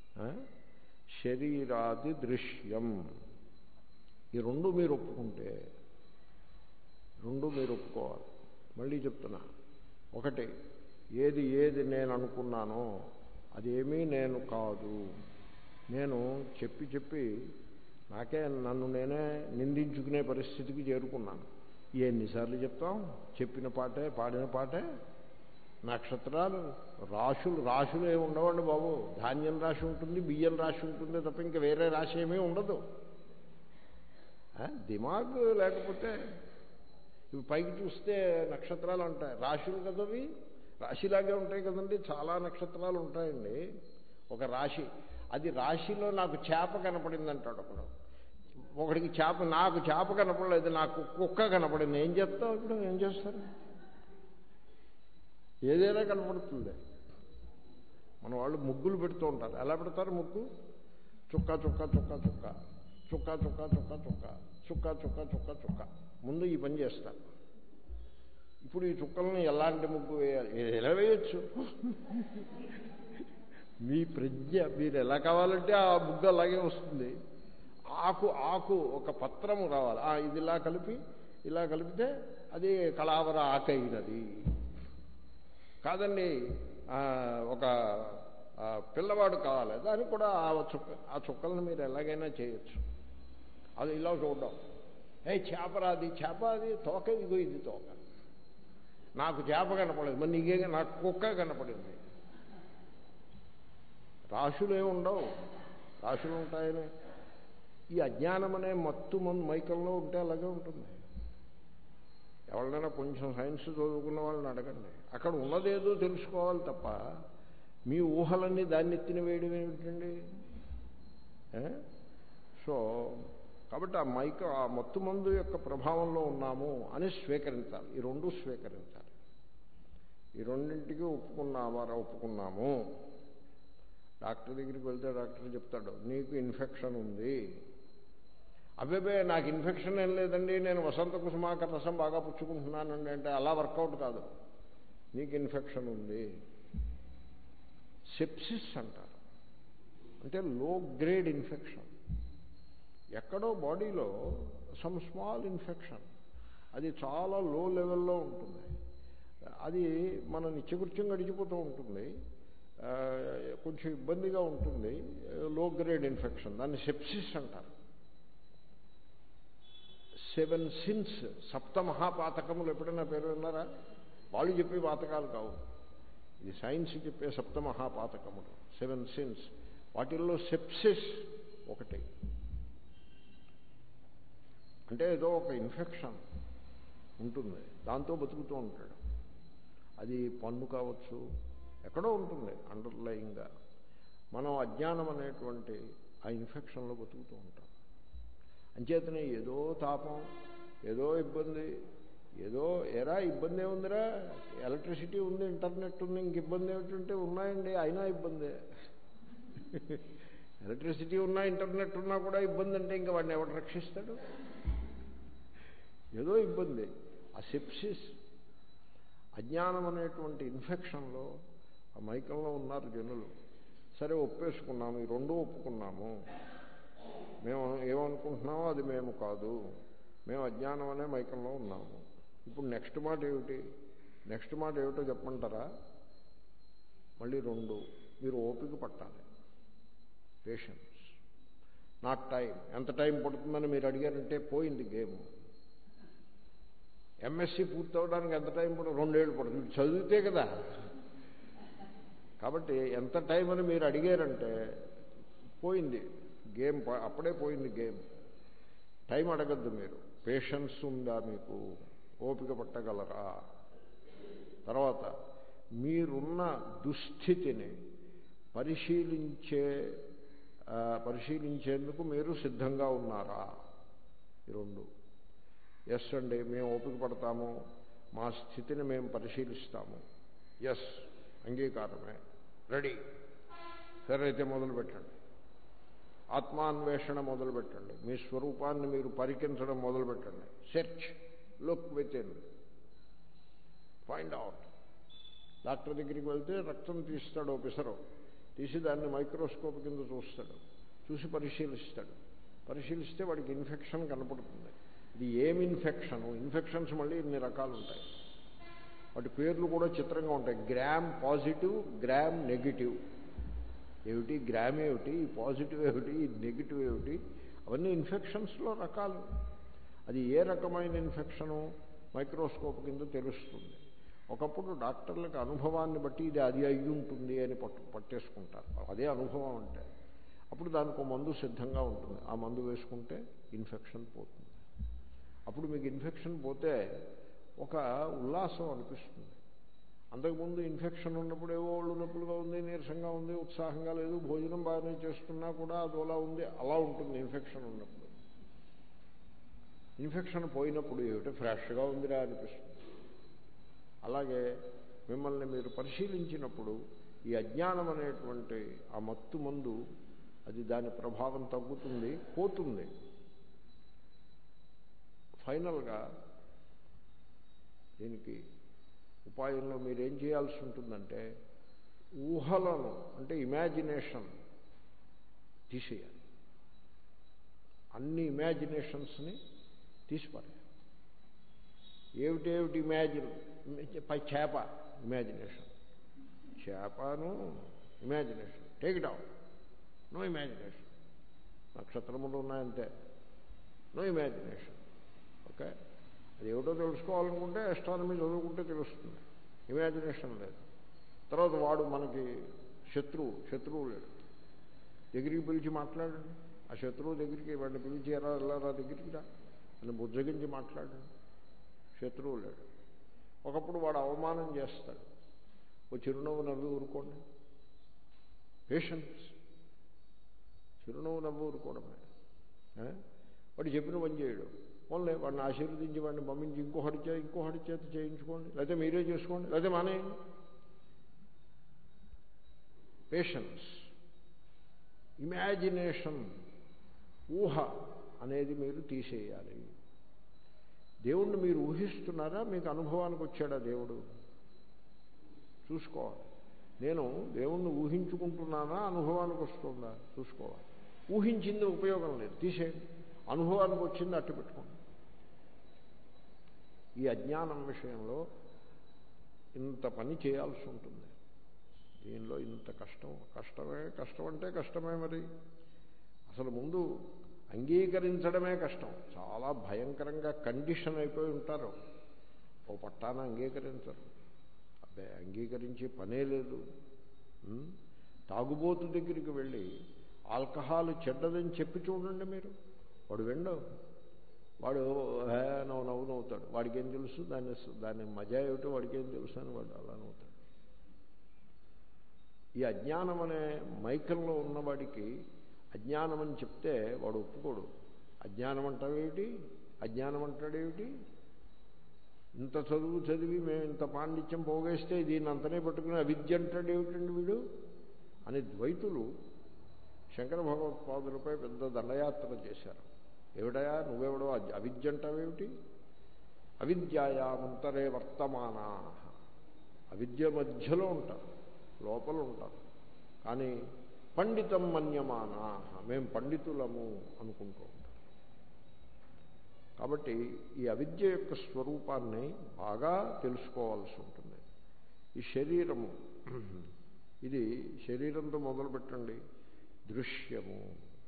శరీరాది దృశ్యం ఈ రెండు మీరు ఒప్పుకుంటే రెండు మీరు ఒప్పుకోవాలి మళ్ళీ చెప్తున్నా ఒకటి ఏది ఏది నేను అనుకున్నానో అదేమీ నేను కాదు నేను చెప్పి చెప్పి నాకే నన్ను నేనే నిందించుకునే పరిస్థితికి చేరుకున్నాను ఎన్నిసార్లు చెప్తాం చెప్పిన పాటే పాడిన పాటే నక్షత్రాలు రాశులు రాశులు ఏమి ఉండవండి బాబు ధాన్యం రాశి ఉంటుంది బియ్యం రాశి ఉంటుంది తప్ప ఇంకా వేరే రాశి ఏమీ ఉండదు దిమాగ్ లేకపోతే ఇవి పైకి చూస్తే నక్షత్రాలు ఉంటాయి రాశులు కదవి రాశిలాగే ఉంటాయి కదండి చాలా నక్షత్రాలు ఉంటాయండి ఒక రాశి అది రాశిలో నాకు చేప కనపడింది అంటాడు ఒకడు ఒకడికి చేప నాకు చేప కనపడలేదు నాకు కుక్క కనపడింది ఏం చెప్తావు ఇప్పుడు ఏం చేస్తారు ఏదైనా కనపడుతుంది మన వాళ్ళు ముగ్గులు పెడుతూ ఉంటారు ఎలా పెడతారు ముగ్గు చుక్క చుక్క చుక్క చుక్క చుక్క చుక్క చుక్క చుక్క చుక్క చుక్క చుక్క చుక్క ముందు ఈ పని చేస్తారు ఇప్పుడు ఈ చుక్కలను ఎలాంటి ముగ్గు వేయాలి ఎలా వేయచ్చు మీ ప్రజ్ఞ మీరు ఎలా కావాలంటే ఆ ముగ్గు అలాగే వస్తుంది ఆకు ఆకు ఒక పత్రము కావాలి ఇది ఇలా కలిపి ఇలా కలిపితే అది కళావర ఆకైనది కాదండి ఒక పిల్లవాడు కావాలి దానికి కూడా ఆ చుక్క ఆ చుక్కలను మీరు ఎలాగైనా చేయొచ్చు అది ఇలా చూడడం ఏ చేపరాది చేప అది తోక ఇదిగో ఇది తోక నాకు చేప కనపడలేదు మరి నీకే నాకు కుక్క కనపడింది రాశులు ఏమి ఉండవు రాశులు ఉంటాయని ఈ అజ్ఞానం అనే మత్తు మన మైకంలో ఉంటే అలాగే ఉంటుంది ఎవరినైనా కొంచెం సైన్స్ చదువుకున్న వాళ్ళని అడగండి అక్కడ ఉన్నదేదో తెలుసుకోవాలి తప్ప మీ ఊహలన్నీ దాన్ని ఎత్తిన వేయడం ఏమిటండి ఏ? సో కాబట్టి ఆ మైక ఆ మత్తు మందు యొక్క ప్రభావంలో ఉన్నాము అని స్వీకరించాలి ఈ రెండు స్వీకరించాలి ఈ రెండింటికి ఒప్పుకున్నావారా ఒప్పుకున్నాము డాక్టర్ దగ్గరికి వెళ్తే డాక్టర్ చెప్తాడు నీకు ఇన్ఫెక్షన్ ఉంది అబ్బాబే నాకు ఇన్ఫెక్షన్ ఏం లేదండి నేను వసంత కుసుమాకర రసం బాగా పుచ్చుకుంటున్నానండి అంటే అలా వర్కౌట్ కాదు నీకు ఇన్ఫెక్షన్ ఉంది సెప్సిస్ అంటారు అంటే లో గ్రేడ్ ఇన్ఫెక్షన్ ఎక్కడో బాడీలో సమ్ స్మాల్ ఇన్ఫెక్షన్ అది చాలా లో లెవెల్లో ఉంటుంది అది మన నిత్యకృత్యం గడిచిపోతూ ఉంటుంది ఆ, కొంచెం ఇబ్బందిగా ఉంటుంది లో గ్రేడ్ ఇన్ఫెక్షన్ దాన్ని సెప్సిస్ అంటారు సెవెన్ సిన్స్ సప్త మహాపాతకములు ఎప్పుడైనా పేరు విన్నారా వాళ్ళు చెప్పే పాతకాలు కావు ఇది సైన్స్ చెప్పే సప్త మహాపాతకములు సెవెన్ సిన్స్ వాటిల్లో సెప్సిస్ ఒకటి అంటే ఏదో ఒక ఇన్ఫెక్షన్ ఉంటుంది దాంతో బతుకుతూ ఉంటాడు అది పన్ను కావచ్చు ఎక్కడో ఉంటుంది అండర్లయింగ్గా మనం అజ్ఞానం అనేటువంటి ఆ ఇన్ఫెక్షన్లో బతుకుతూ ఉంటాం అంచేతనే ఏదో తాపం ఏదో ఇబ్బంది ఏదో ఎరా ఇబ్బంది ఏముందిరా ఎలక్ట్రిసిటీ ఉంది ఇంటర్నెట్ ఉంది ఇంక ఇబ్బంది ఏమిటంటే ఉన్నాయండి అయినా ఇబ్బందే ఎలక్ట్రిసిటీ ఉన్నా ఇంటర్నెట్ ఉన్నా కూడా ఇబ్బంది అంటే ఇంకా వాడిని ఎవడు రక్షిస్తాడు ఏదో ఇబ్బంది ఆ సెప్సిస్ అజ్ఞానం అనేటువంటి ఇన్ఫెక్షన్లో ఆ మైకంలో ఉన్నారు జనులు సరే ఒప్పేసుకున్నాము ఈ రెండూ ఒప్పుకున్నాము మేము ఏమనుకుంటున్నామో అది మేము కాదు మేము అజ్ఞానం అనే మైకంలో ఉన్నాము ఇప్పుడు నెక్స్ట్ మాట ఏమిటి నెక్స్ట్ మాట ఏమిటో చెప్పమంటారా మళ్ళీ రెండు మీరు ఓపిక పట్టాలి పేషెన్స్ నాట్ టైం ఎంత టైం పడుతుందని మీరు అడిగారంటే పోయింది గేమ్ ఎంఎస్సి పూర్తవడానికి ఎంత టైం పడుతుంది రెండేళ్ళు పడుతుంది చదివితే కదా కాబట్టి ఎంత టైం అని మీరు అడిగారంటే పోయింది గేమ్ ప- అప్పుడే పోయింది గేమ్ టైం అడగద్దు మీరు పేషెన్స్ ఉందా మీకు ఓపిక పట్టగలరా తర్వాత మీరున్న దుస్థితిని పరిశీలించే ఆ, పరిశీలించేందుకు మీరు సిద్ధంగా ఉన్నారా ఈ రెండు ఎస్ అండి మేము ఓపిక పడతాము మా స్థితిని మేము పరిశీలిస్తాము ఎస్ అంగీకారమే రెడీ సరే అయితే మొదలు పెట్టండి ఆత్మాన్వేషణ మొదలు పెట్టండి మీ స్వరూపాన్ని మీరు పరికించడం మొదలు పెట్టండి search look within find out doctor దగ్గరికి వెళ్తే రక్తం తీస్తాడు ఓపెసరు తీసి దాన్ని మైక్రోస్కోప్ కింద చూస్తాడు చూసి పరిశీలిస్తాడు పరిశీలిస్తే వాడికి ఇన్ఫెక్షన్ కనపడుతుంది ఇది ఏం ఇన్ఫెక్షను ఇన్ఫెక్షన్స్ మళ్ళీ ఇన్ని రకాలు ఉంటాయి వాటి పేర్లు కూడా చిత్రంగా ఉంటాయి గ్రామ్ పాజిటివ్ గ్రామ్ నెగిటివ్ ఏమిటి గ్రామ్ ఏమిటి ఈ పాజిటివ్ ఏమిటి ఈ నెగిటివ్ ఏమిటి అవన్నీ ఇన్ఫెక్షన్స్లో రకాలు అది ఏ రకమైన ఇన్ఫెక్షను మైక్రోస్కోప్ కింద తెలుస్తుంది ఒకప్పుడు డాక్టర్లకు అనుభవాన్ని బట్టి ఇది అది అయ్యి ఉంటుంది అని పట్టు పట్టేసుకుంటారు అదే అనుభవం అంటే అప్పుడు దానికి ఒక మందు సిద్ధంగా ఉంటుంది ఆ మందు వేసుకుంటే ఇన్ఫెక్షన్ పోతుంది అప్పుడు మీకు ఇన్ఫెక్షన్ పోతే ఒక ఉల్లాసం అనిపిస్తుంది అంతకుముందు ఇన్ఫెక్షన్ ఉన్నప్పుడు ఏవో ఒళ్ళు నొప్పులుగా ఉంది నీరసంగా ఉంది ఉత్సాహంగా లేదు భోజనం బాగానే చేస్తున్నా కూడా అదోలా ఉంది అలా ఉంటుంది ఇన్ఫెక్షన్ ఉన్నప్పుడు ఇన్ఫెక్షన్ పోయినప్పుడు ఏమిటో ఫ్రెష్గా ఉందిరా అనిపిస్తుంది అలాగే మిమ్మల్ని మీరు పరిశీలించినప్పుడు ఈ అజ్ఞానం అనేటువంటి ఆ మత్తు మందు అది దాని ప్రభావం తగ్గుతుంది పోతుంది ఫైనల్గా దీనికి ఉపాయంలో మీరేం చేయాల్సి ఉంటుందంటే ఊహలను అంటే ఇమాజినేషన్ తీసేయాలి అన్ని ఇమాజినేషన్స్ని తీసిపారేయాలి ఏమిటేమిటి ఇమాజిన్ పై చేప ఇమాజినేషన్ చేపను imagination take it out no imagination నక్షత్రములు ఉన్నాయంటే నో ఇమాజినేషన్ ఓకే అది ఏమిటో తెలుసుకోవాలనుకుంటే ఎస్ట్రానమీ చదువుకుంటే తెలుస్తుంది ఇమాజినేషన్ లేదు తర్వాత వాడు మనకి శత్రువు శత్రువు లేడు దగ్గరికి పిలిచి మాట్లాడండి ఆ శత్రువు దగ్గరికి వాడిని పిలిచి ఎలా వెళ్ళారా దగ్గరికి రా అని బుజ్జగించి మాట్లాడండి శత్రువు లేడు ఒకప్పుడు వాడు అవమానం చేస్తాడు ఓ చిరునవ్వు నవ్వి ఊరుకోండి పేషెన్స్ చిరునవ్వు నవ్వు ఊరుకోవడమే ఆ? వాడు చెప్పిన పని చేయడు పోన్లే వాడిని ఆశీర్వదించి వాడిని పంపించి ఇంకొకటి చే ఇంకొకటి చేత చేయించుకోండి లేకపోతే మీరే చేసుకోండి లేకపోతే మానేయండి పేషెన్స్ ఇమాజినేషన్ ఊహ అనేది మీరు తీసేయాలి దేవుణ్ణి మీరు ఊహిస్తున్నారా మీకు అనుభవానికి వచ్చాడా దేవుడు చూసుకోవాలి నేను దేవుణ్ణి ఊహించుకుంటున్నానా అనుభవానికి వస్తుందా చూసుకోవాలి ఊహించింది ఉపయోగం లేదు తీసేయండి అనుభవానికి వచ్చింది అట్టు పెట్టుకోండి ఈ అజ్ఞానం విషయంలో ఇంత పని చేయాల్సి ఉంటుంది దీనిలో ఇంత కష్టం కష్టమే కష్టం అంటే కష్టమే మరి అసలు ముందు అంగీకరించడమే కష్టం చాలా భయంకరంగా కండిషన్ అయిపోయి ఉంటారు ఓ పట్టాన అంగీకరించరు అబ్బే అంగీకరించే పనే లేదు ఉం? తాగుబోతు దగ్గరికి వెళ్ళి ఆల్కహాల్ చెడ్డదని చెప్పి చూడండి మీరు వాడు వెండవు వాడు హే నవ్వు నవ్వు నవ్వుతాడు వాడికి ఏం తెలుసు దాని దాని మజా ఏమిటో వాడికి ఏం తెలుసు అని వాడు అలా నవ్వుతాడు ఈ అజ్ఞానం అనే మైకంలో ఉన్నవాడికి అజ్ఞానం అని చెప్తే వాడు ఒప్పుకోడు అజ్ఞానం అంటావేమిటి అజ్ఞానం అంటాడేమిటి ఇంత చదువు చదివి మేము ఇంత పాండిత్యం పోగేస్తే దీన్ని అంతనే పట్టుకుని అవిద్య అంటాడేమిటండి వీడు అని ద్వైతులు శంకర భగవత్పాదులపై పెద్ద దండయాత్ర చేశారు ఏమిటయా నువ్వెవడో అజ్- అవిద్య అంటావేమిటి అవిద్యాయామంతరే వర్తమానా అవిద్య మధ్యలో ఉంటారు లోపల ఉంటారు కానీ పండితం మన్యమానా మేము పండితులము అనుకుంటూ ఉంటాం కాబట్టి ఈ అవిద్య యొక్క స్వరూపాన్ని బాగా తెలుసుకోవాల్సి ఉంటుంది ఈ శరీరము ఇది శరీరంతో మొదలు పెట్టండి దృశ్యము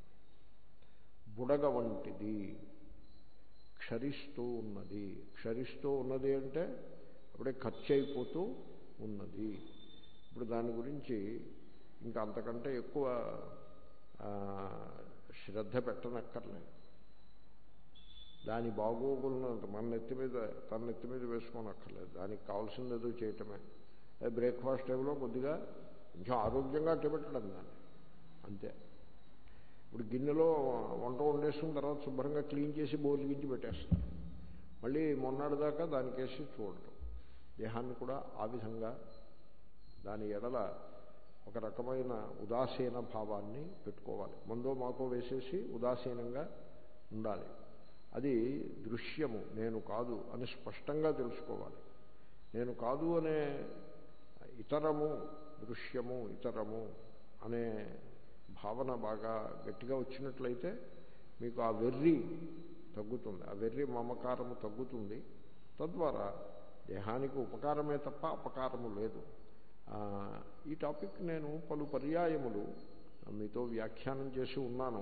బుడగ వంటిది క్షరిస్తూ ఉన్నది క్షరిస్తూ ఉన్నది అంటే అప్పుడే ఖర్చు అయిపోతూ ఉన్నది ఇప్పుడు దాని గురించి ఇంకా అంతకంటే ఎక్కువ ఆ, శ్రద్ధ పెట్టనక్కర్లేదు దాని బాగోగులను మన నెత్తి మీద తన నెత్తి మీద వేసుకోనక్కర్లేదు దానికి కావాల్సింది ఏదో చేయటమే బ్రేక్ఫాస్ట్ టైంలో కొద్దిగా కొంచెం ఆరోగ్యంగా అట్టబెట్టడం దాన్ని అంతే ఇప్పుడు గిన్నెలో వంట వండేసుకున్న తర్వాత శుభ్రంగా క్లీన్ చేసి బోర్లిగించి పెట్టేస్తారు మళ్ళీ మొన్నటి దాకా దానికేసి చూడటం దేహాన్ని కూడా ఆ విధంగా దాని ఎడల ఒక రకమైన ఉదాసీన భావాన్ని పెట్టుకోవాలి మందో మాకో వేసేసి ఉదాసీనంగా ఉండాలి అది దృశ్యము నేను కాదు అని స్పష్టంగా తెలుసుకోవాలి నేను కాదు అనే ఇతరము దృశ్యము ఇతరము అనే భావన బాగా గట్టిగా వచ్చినట్లయితే మీకు ఆ వెర్రి తగ్గుతుంది ఆ వెర్రి మమకారము తగ్గుతుంది తద్వారా దేహానికి ఉపకారమే తప్ప అపకారము లేదు ఆ, ఈ టాపిక్ నేను పలు పర్యాయములు మీతో వ్యాఖ్యానం చేసి ఉన్నాను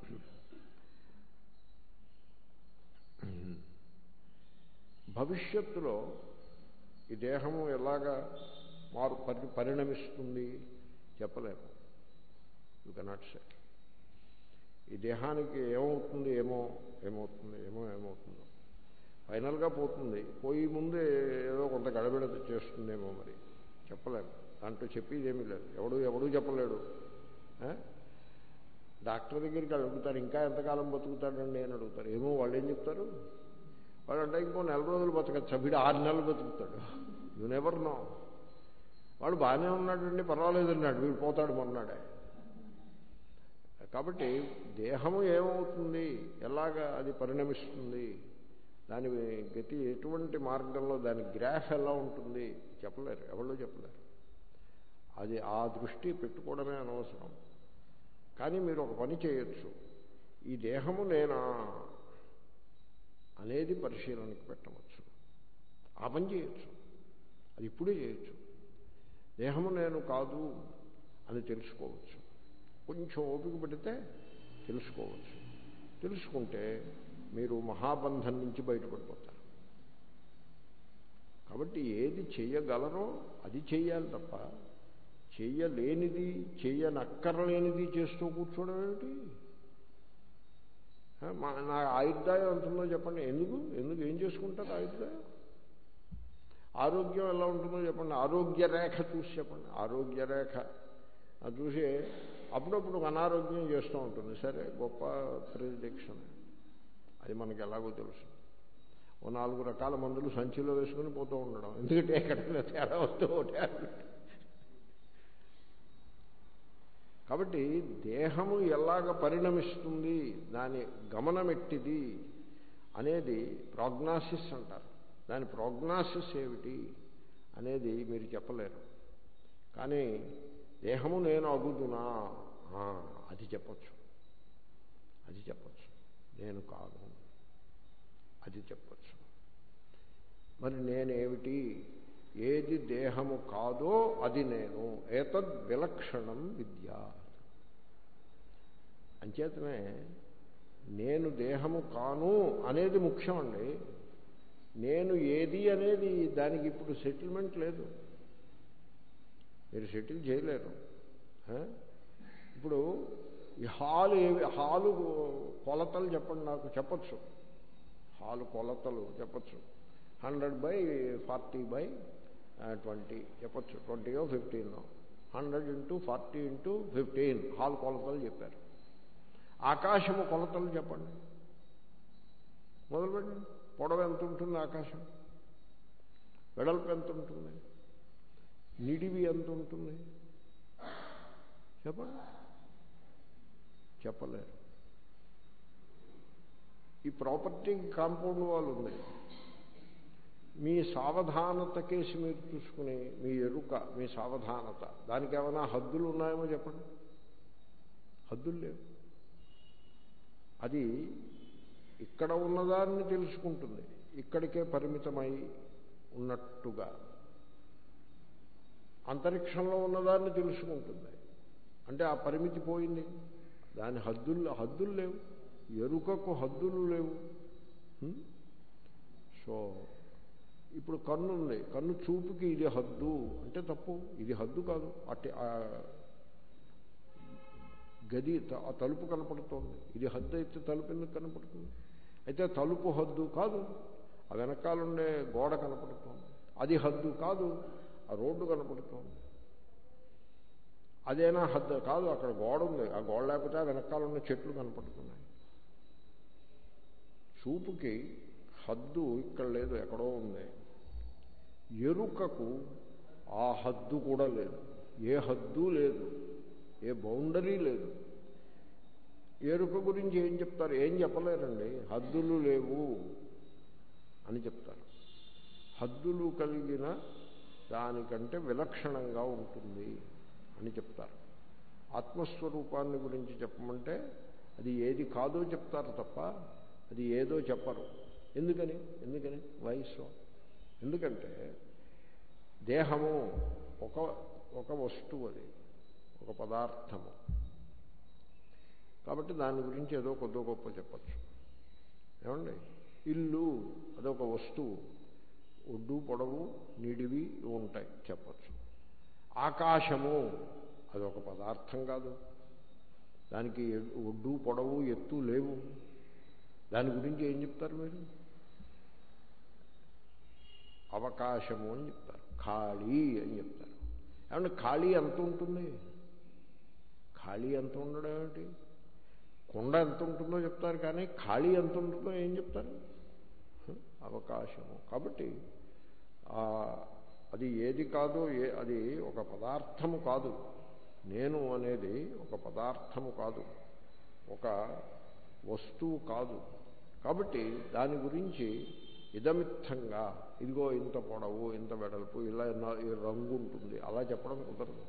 భవిష్యత్తులో ఈ దేహము ఎలాగా మారు పరి పరిణమిస్తుంది చెప్పలేము యూ కెనాట్ సే ఈ దేహానికి ఏమవుతుంది ఏమో ఏమవుతుంది ఏమో ఏమవుతుందో ఫైనల్గా పోతుంది పోయి ముందే ఏదో కొంత గడబిడ చేస్తుందేమో మరి చెప్పలేము దాంట్లో చెప్పేది ఏమీ లేదు ఎవడు ఎవడూ చెప్పలేడు ఆ? డాక్టర్ దగ్గరికి అడుగుతారు ఇంకా ఎంతకాలం బతుకుతాడండి అని అడుగుతారు ఏమో వాళ్ళు ఏం చెప్తారు వాడు అంటే ఇంకో నెల రోజులు బతకచ్చు వీడు ఆరు నెలలు బతుకుతాడు యూ నెవర్ నో వాడు బాగానే ఉన్నాడండి పర్వాలేదు అన్నాడు వీడు పోతాడు మొన్నాడే కాబట్టి దేహము ఏమవుతుంది ఎలాగా అది పరిణమిస్తుంది దాని గతి ఎటువంటి మార్గంలో దాని గ్రాఫ్ ఎలా ఉంటుంది చెప్పలేరు ఎవరో చెప్పలేరు అది ఆ దృష్టి పెట్టుకోవడమే అనవసరం కానీ మీరు ఒక పని చేయొచ్చు ఈ దేహము నేనా అనేది పరిశీలనకు పెట్టవచ్చు ఆ పని చేయొచ్చు అది ఇప్పుడే చేయొచ్చు దేహము నేను కాదు అని తెలుసుకోవచ్చు కొంచెం ఓపిక పెడితే తెలుసుకోవచ్చు తెలుసుకుంటే మీరు మహాబంధం నుంచి బయటపడిపోతారు కాబట్టి ఏది చేయగలరో అది చేయాలి తప్ప చేయలేనిది చేయనక్కర్లేనిది చేస్తూ కూర్చోవడం ఏమిటి ఆ, మా నా ఆయుర్దాయం ఎంత ఉందో చెప్పండి ఎందుకు ఎందుకు ఏం చేసుకుంటారు ఆయుర్దాయం ఆరోగ్యం ఎలా ఉంటుందో చెప్పండి ఆరోగ్య రేఖ చూసి చెప్పండి ఆరోగ్య రేఖ అది చూసి అప్పుడప్పుడు అనారోగ్యం చేస్తూ ఉంటుంది సరే గొప్ప ప్రిడిక్షన్ అది మనకి ఎలాగో తెలుసు ఓ నాలుగు రకాల మందులు సంచిలో వేసుకుని పోతూ ఉండడం ఎందుకంటే ఎక్కడైనా తేడా వస్తూ ట్యాబ్లెట్ కాబట్టి దేహము ఎలాగ పరిణమిస్తుంది దాని గమనమెట్టిది అనేది ప్రోగ్నాసిస్ అంటారు దాని ప్రోగ్నాసిస్ ఏమిటి అనేది మీరు చెప్పలేరు కానీ దేహము నేను అగుదునా అది చెప్పచ్చు అది చెప్పచ్చు నేను కాదు అది చెప్పచ్చు మరి నేనేమిటి ఏది దేహము కాదో అది నేను ఏతద్ విలక్షణం విద్య అంచేతనే నేను దేహము కాను అనేది ముఖ్యం అండి నేను ఏది అనేది దానికి ఇప్పుడు సెటిల్మెంట్ లేదు మీరు సెటిల్ చేయలేరు ఇప్పుడు ఈ హాలు ఏవి హాలు కొలతలు చెప్పండి నాకు చెప్పచ్చు హాలు కొలతలు చెప్పచ్చు hundred by forty by twenty చెప్పచ్చు ట్వంటీయో ఫిఫ్టీనో hundred into forty into fifteen hall కొలతలు చెప్పారు ఆకాశము కొలతలు చెప్పండి మొదలుపెట్టండి పొడవ ఎంత ఉంటుంది ఆకాశం వెడల్పు ఎంత ఉంటుంది నిడివి ఎంత ఉంటుంది చెప్పండి చెప్పలేరు ఈ ప్రాపర్టీ కాంపౌండ్ వాళ్ళు ఉంది మీ సావధానత కేసి మీరు చూసుకుని మీ ఎరుక మీ సావధానత దానికి ఏమైనా హద్దులు ఉన్నాయేమో చెప్పండి హద్దులు లేవు అది ఇక్కడ ఉన్నదాన్ని తెలుసుకుంటుంది ఇక్కడికే పరిమితమై ఉన్నట్టుగా అంతరిక్షంలో ఉన్నదాన్ని తెలుసుకుంటుంది అంటే ఆ పరిమితి పోయింది దాని హద్దులు హద్దులు లేవు ఎరుకకు హద్దులు లేవు సో ఇప్పుడు కన్ను ఉంది కన్ను చూపుకి ఇది హద్దు అంటే తప్పు ఇది హద్దు కాదు అట్టి గది ఆ తలుపు కనపడుతోంది ఇది హద్దు అయితే తలుపు ఎందుకు కనపడుతుంది అయితే తలుపు హద్దు కాదు ఆ వెనకాలండే గోడ కనపడుతోంది అది హద్దు కాదు ఆ రోడ్డు కనపడుతోంది అదేనా హద్దు కాదు అక్కడ గోడ ఉంది ఆ గోడ లేకపోతే ఆ వెనకాలన్న చెట్లు కనపడుతున్నాయి చూపుకి హద్దు ఇక్కడ లేదు ఎక్కడో ఉంది ఎరుకకు ఆ హద్దు కూడా లేదు ఏ హద్దు లేదు ఏ బౌండరీ లేదు ఎరుక గురించి ఏం చెప్తారు ఏం చెప్పలేరండి హద్దులు లేవు అని చెప్తారు హద్దులు కలిగిన దానికంటే విలక్షణంగా ఉంటుంది అని చెప్తారు ఆత్మస్వరూపాన్ని గురించి చెప్పమంటే అది ఏది కాదో చెప్తారు తప్ప అది ఏదో చెప్పరు ఎందుకని ఎందుకని వయస్సు ఎందుకంటే దేహము ఒక ఒక వస్తువు అది ఒక పదార్థము కాబట్టి దాని గురించి ఏదో కొద్ది గొప్ప చెప్పచ్చు ఏమండి ఇల్లు అదొక వస్తువు ఒడ్డు పొడవు నిడివి ఇవి ఉంటాయి చెప్పచ్చు ఆకాశము అదొక పదార్థం కాదు దానికి ఒడ్డు పొడవు ఎత్తు లేవు దాని గురించి ఏం చెప్తారు మీరు అవకాశము అని చెప్తారు ఖాళీ అని చెప్తారు ఏమంటే ఖాళీ ఎంత ఉంటుంది ఖాళీ ఎంత ఉండడం ఏమిటి కుండ ఎంత ఉంటుందో చెప్తారు కానీ ఖాళీ ఎంత ఉంటుందో ఏం చెప్తారు అవకాశము కాబట్టి అది ఏది కాదో ఏ అది ఒక పదార్థము కాదు నేను అనేది ఒక పదార్థము కాదు ఒక వస్తువు కాదు కాబట్టి దాని గురించి ఇదమిత్తంగా ఇదిగో ఇంత పొడవు ఇంత వెడల్పు ఇలా ఈ రంగు ఉంటుంది అలా చెప్పడం కుదరదు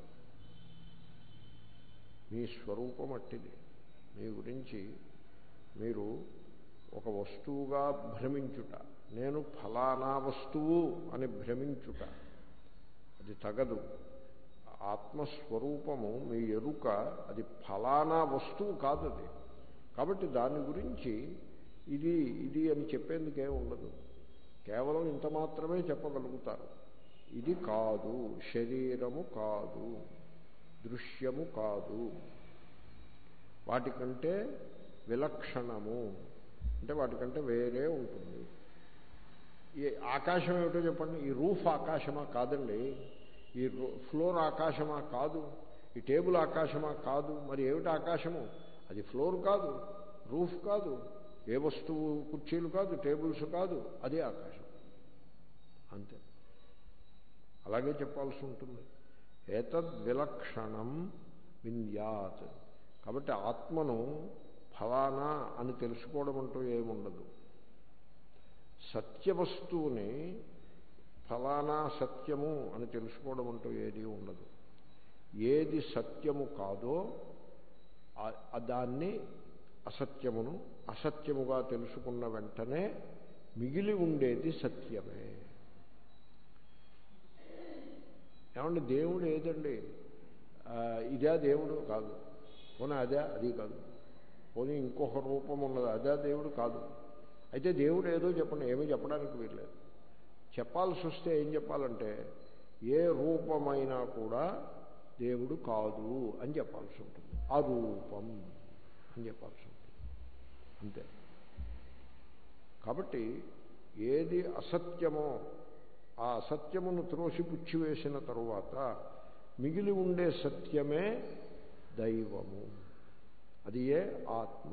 మీ స్వరూపం అట్టిది మీ గురించి మీరు ఒక వస్తువుగా భ్రమించుట నేను ఫలానా వస్తువు అని భ్రమించుట అది తగదు ఆత్మస్వరూపము మీ ఎరుక అది ఫలానా వస్తువు కాదు అది కాబట్టి దాని గురించి ఇది ఇది అని చెప్పేందుకే ఉండదు కేవలం ఇంత మాత్రమే చెప్పగలుగుతారు ఇది కాదు శరీరము కాదు దృశ్యము కాదు వాటికంటే విలక్షణము అంటే వాటికంటే వేరే ఉంటుంది ఈ ఆకాశం ఏమిటో చెప్పండి ఈ రూఫ్ ఆకాశమా కాదండి ఈ ఫ్లోర్ ఆకాశమా కాదు ఈ టేబుల్ ఆకాశమా కాదు మరి ఏమిటి ఆకాశము అది ఫ్లోర్ కాదు రూఫ్ కాదు ఏ వస్తువు కుర్చీలు కాదు టేబుల్స్ కాదు అదే ఆకాశం అంతే అలాగే చెప్పాల్సి ఉంటుంది ఏతద్ విలక్షణం విన్యాత్ కాబట్టి ఆత్మను ఫలానా అని తెలుసుకోవడం అంటూ ఏముండదు సత్యవస్తువుని ఫలానా సత్యము అని తెలుసుకోవడం అంటూ ఏది ఉండదు ఏది సత్యము కాదో దాన్ని అసత్యమును అసత్యముగా తెలుసుకున్న వెంటనే మిగిలి ఉండేది సత్యమే ఏమంటే దేవుడు ఏదండి ఇదే దేవుడు కాదు పోనీ అదే అది కాదు పోనీ ఇంకొక రూపం ఉన్నది అదే దేవుడు కాదు అయితే దేవుడు ఏదో చెప్పండి ఏమీ చెప్పడానికి వీల్లేదు చెప్పాల్సి వస్తే ఏం చెప్పాలంటే ఏ రూపమైనా కూడా దేవుడు కాదు అని చెప్పాల్సి ఉంటుంది అరూపం అని చెప్పాల్సి ఉంటుంది అంతే కాబట్టి ఏది అసత్యమో ఆ అసత్యమును త్రోసి పుచ్చివేసిన తరువాత మిగిలి ఉండే సత్యమే దైవము అది ఏ ఆత్మ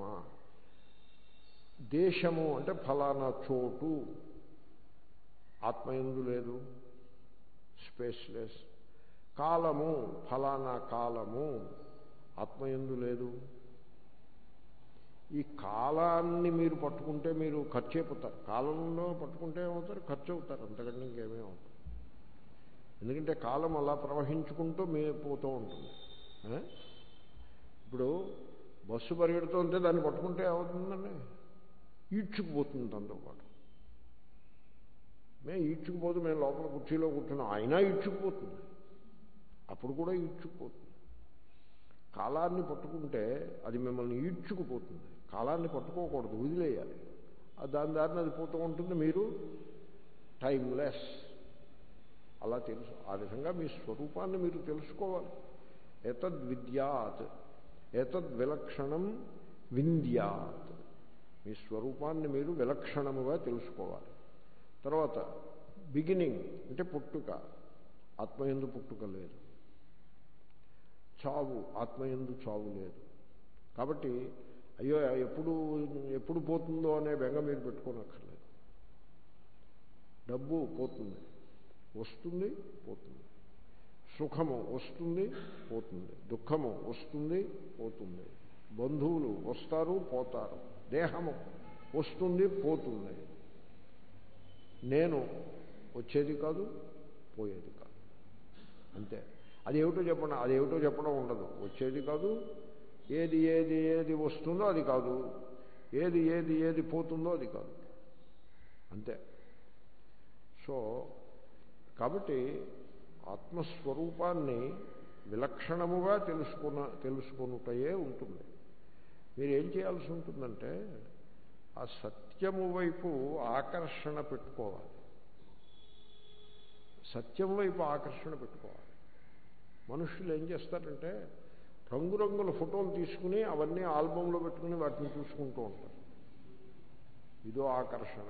దేశము అంటే ఫలానా చోటు ఆత్మయందు లేదు స్పేస్లెస్ కాలము ఫలానా కాలము ఆత్మయందు లేదు ఈ కాలాన్ని మీరు పట్టుకుంటే మీరు ఖర్చు అయిపోతారు కాలంలో పట్టుకుంటే ఏమవుతారు ఖర్చు అవుతారు అంతకంటే ఇంకేమీ అవుతారు ఎందుకంటే కాలం అలా ప్రవహించుకుంటూ మీ పోతూ ఉంటుంది ఇప్పుడు బస్సు పరిగెడుతుంటే దాన్ని పట్టుకుంటే ఏమవుతుందండి ఈడ్చుకుపోతుంది దాంతో పాటు మేము ఈడ్చుకుపోతూ మేము లోపల కుర్చీలో కూర్చున్నాం అయినా ఈడ్చుకుపోతుంది అప్పుడు కూడా ఈడ్చుకుపోతుంది కాలాన్ని పట్టుకుంటే అది మిమ్మల్ని ఈడ్చుకుపోతుంది కాలాన్ని పట్టుకోకూడదు వదిలేయాలి దాని దారిని అది పోతూ ఉంటుంది మీరు టైమ్లెస్ అలా తెలుసు ఆ విధంగా మీ స్వరూపాన్ని మీరు తెలుసుకోవాలి ఏతద్ విద్యాత్ ఏతద్ విలక్షణం వింద్యాత్ మీ స్వరూపాన్ని మీరు విలక్షణముగా తెలుసుకోవాలి తర్వాత బిగినింగ్ అంటే పుట్టుక ఆత్మయందు పుట్టుక లేదు చావు ఆత్మయందు చావు లేదు కాబట్టి అయ్యో ఎప్పుడు ఎప్పుడు పోతుందో అనే బెంగ మీరు పెట్టుకోనక్కర్లేదు డబ్బు పోతుంది వస్తుంది పోతుంది సుఖము వస్తుంది పోతుంది దుఃఖము వస్తుంది పోతుంది బంధువులు వస్తారు పోతారు దేహము వస్తుంది పోతుంది నేను వచ్చేది కాదు పోయేది కాదు అంతే అదేమిటో చెప్పడం అదేమిటో చెప్పడం ఉండదు వచ్చేది కాదు ఏది ఏది ఏది వస్తుందో అది కాదు ఏది ఏది ఏది పోతుందో అది కాదు అంతే సో కాబట్టి ఆత్మస్వరూపాన్ని విలక్షణముగా తెలుసుకున్న తెలుసుకున్నటయే ఉంటుంది మీరు ఏం చేయాల్సి ఉంటుందంటే ఆ సత్యము వైపు ఆకర్షణ పెట్టుకోవాలి సత్యం వైపు ఆకర్షణ పెట్టుకోవాలి మనుషులు ఏం చేస్తారంటే రంగురంగుల ఫోటోలు తీసుకుని అవన్నీ ఆల్బంలో పెట్టుకుని వాటిని చూసుకుంటూ ఉంటారు ఇదో ఆకర్షణ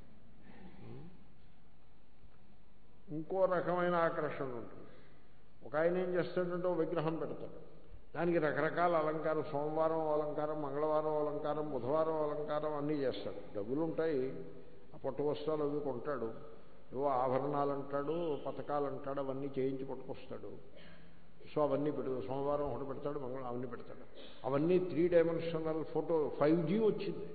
ఇంకో రకమైన ఆకర్షణ ఉంటుంది ఒక ఆయన ఏం చేస్తాడంటే ఒక విగ్రహం పెడతాడు దానికి రకరకాల అలంకారం సోమవారం అలంకారం మంగళవారం అలంకారం బుధవారం అలంకారం అన్నీ చేస్తాడు డబ్బులు ఉంటాయి ఆ పట్టు వస్త్రాలు అవి కొంటాడు ఏవో ఆభరణాలు అంటాడు పథకాలు అంటాడు అవన్నీ చేయించి పట్టుకొస్తాడు సో అవన్నీ పెట్టు సోమవారం ఒకటి పెడతాడు మంగళవారం అవన్నీ పెడతాడు అవన్నీ three dimensional photo five G వచ్చింది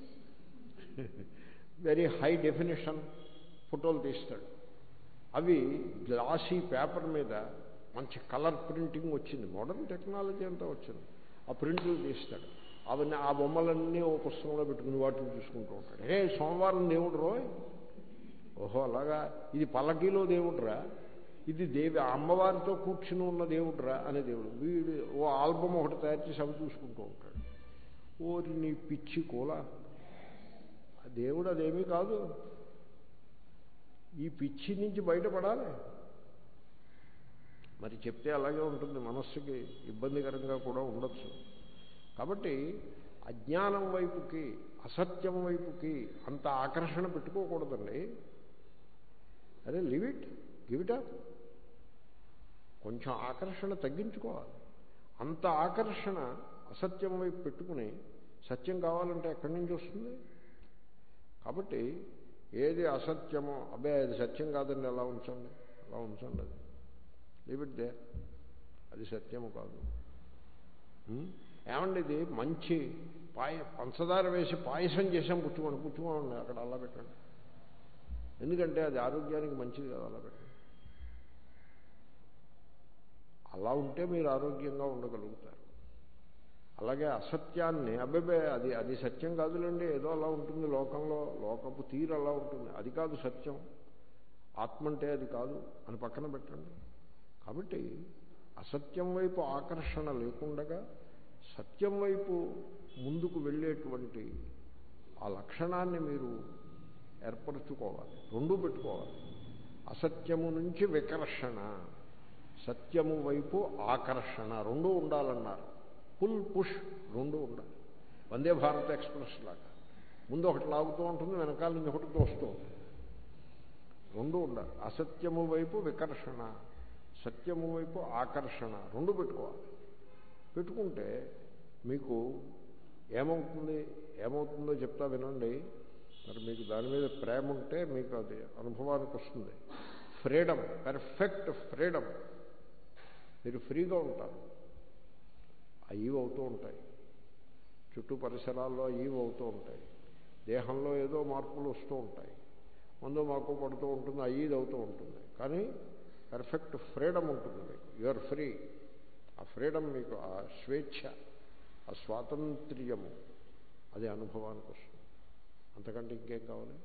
వెరీ హై డెఫినేషన్ ఫోటోలు తీస్తాడు అవి గ్లాసీ పేపర్ మీద మంచి కలర్ ప్రింటింగ్ వచ్చింది మోడర్న్ టెక్నాలజీ అంతా వచ్చింది ఆ ప్రింట్లు తీస్తాడు అవన్నీ ఆ బొమ్మలన్నీ ఓ పుస్తకంలో పెట్టుకుని వాటిని చూసుకుంటూ ఉంటాడు ఏ సోమవారం దేవుడు రోయ్ ఓహో అలాగా ఇది పల్లకీలో దేవుడురా ఇది దేవి అమ్మవారితో కూర్చుని ఉన్న దేవుడురా అనే దేవుడు వీడు ఓ ఆల్బమ్ ఒకటి తయారు చేసి అవి చూసుకుంటూ ఉంటాడు ఓరి నీ పిచ్చి కూల దేవుడు అదేమీ కాదు ఈ పిచ్చి నుంచి బయటపడాలి మరి చెప్తే అలాగే ఉంటుంది మనస్సుకి ఇబ్బందికరంగా కూడా ఉండొచ్చు కాబట్టి అజ్ఞానం వైపుకి అసత్యం వైపుకి అంత ఆకర్షణ పెట్టుకోకూడదండి అదే leave it give it up కొంచెం ఆకర్షణ తగ్గించుకోవాలి అంత ఆకర్షణ అసత్యం వైపు పెట్టుకుని సత్యం కావాలంటే ఎక్కడి నుంచి వస్తుంది కాబట్టి ఏది అసత్యమో అబ్బే అది సత్యం కాదండి ఎలా ఉంచండి అలా ఉంచండి అది లీవిడ్దే అది సత్యము కాదు ఏమండి ఇది మంచి పాయ పంచదార వేసి పాయసం చేసాం పుచ్చుకోండి పుచ్చుకోండి అక్కడ అలా పెట్టండి ఎందుకంటే అది ఆరోగ్యానికి మంచిది కదా అలా పెట్టండి అలా ఉంటే మీరు ఆరోగ్యంగా ఉండగలుగుతారు అలాగే అసత్యాన్ని అబ్బాబే అది అది సత్యం కాదులేండి ఏదో అలా ఉంటుంది లోకంలో లోకపు తీరు అలా ఉంటుంది అది కాదు సత్యం ఆత్మ అంటే అది కాదు అని పక్కన పెట్టండి కాబట్టి అసత్యం వైపు ఆకర్షణ లేకుండగా సత్యం వైపు ముందుకు వెళ్ళేటువంటి ఆ లక్షణాన్ని మీరు ఏర్పరచుకోవాలి రెండూ పెట్టుకోవాలి అసత్యము నుంచి వికర్షణ సత్యము వైపు ఆకర్షణ రెండూ ఉండాలన్నారు పుల్ పుష్ రెండూ ఉండాలి వందే భారత్ ఎక్స్ప్రెస్ లాగా ముందు ఒకటి లాగుతూ ఉంటుంది వెనకాల నుంచి ఒకటి తోస్తూ ఉంటుంది రెండు ఉండాలి అసత్యము వైపు వికర్షణ సత్యము వైపు ఆకర్షణ రెండు పెట్టుకోవాలి పెట్టుకుంటే మీకు ఏమవుతుంది ఏమవుతుందో చెప్తా వినండి మరి మీకు దాని మీద ప్రేమ ఉంటే మీకు అది అనుభవానికి వస్తుంది ఫ్రీడమ్ పెర్ఫెక్ట్ ఫ్రీడమ్ మీరు ఫ్రీగా ఉంటారు అవి అవుతూ ఉంటాయి చుట్టూ పరిసరాల్లో అవి అవుతూ ఉంటాయి దేహంలో ఏదో మార్పులు వస్తూ ఉంటాయి మందు మాకు పడుతూ ఉంటుంది అయ్యేది అవుతూ ఉంటుంది కానీ పెర్ఫెక్ట్ ఫ్రీడమ్ ఉంటుంది మీకు యూఆర్ ఫ్రీ ఆ ఫ్రీడమ్ మీకు ఆ స్వేచ్ఛ ఆ స్వాతంత్ర్యము అది అనుభవానికి వస్తుంది అంతకంటే ఇంకేం కావాలి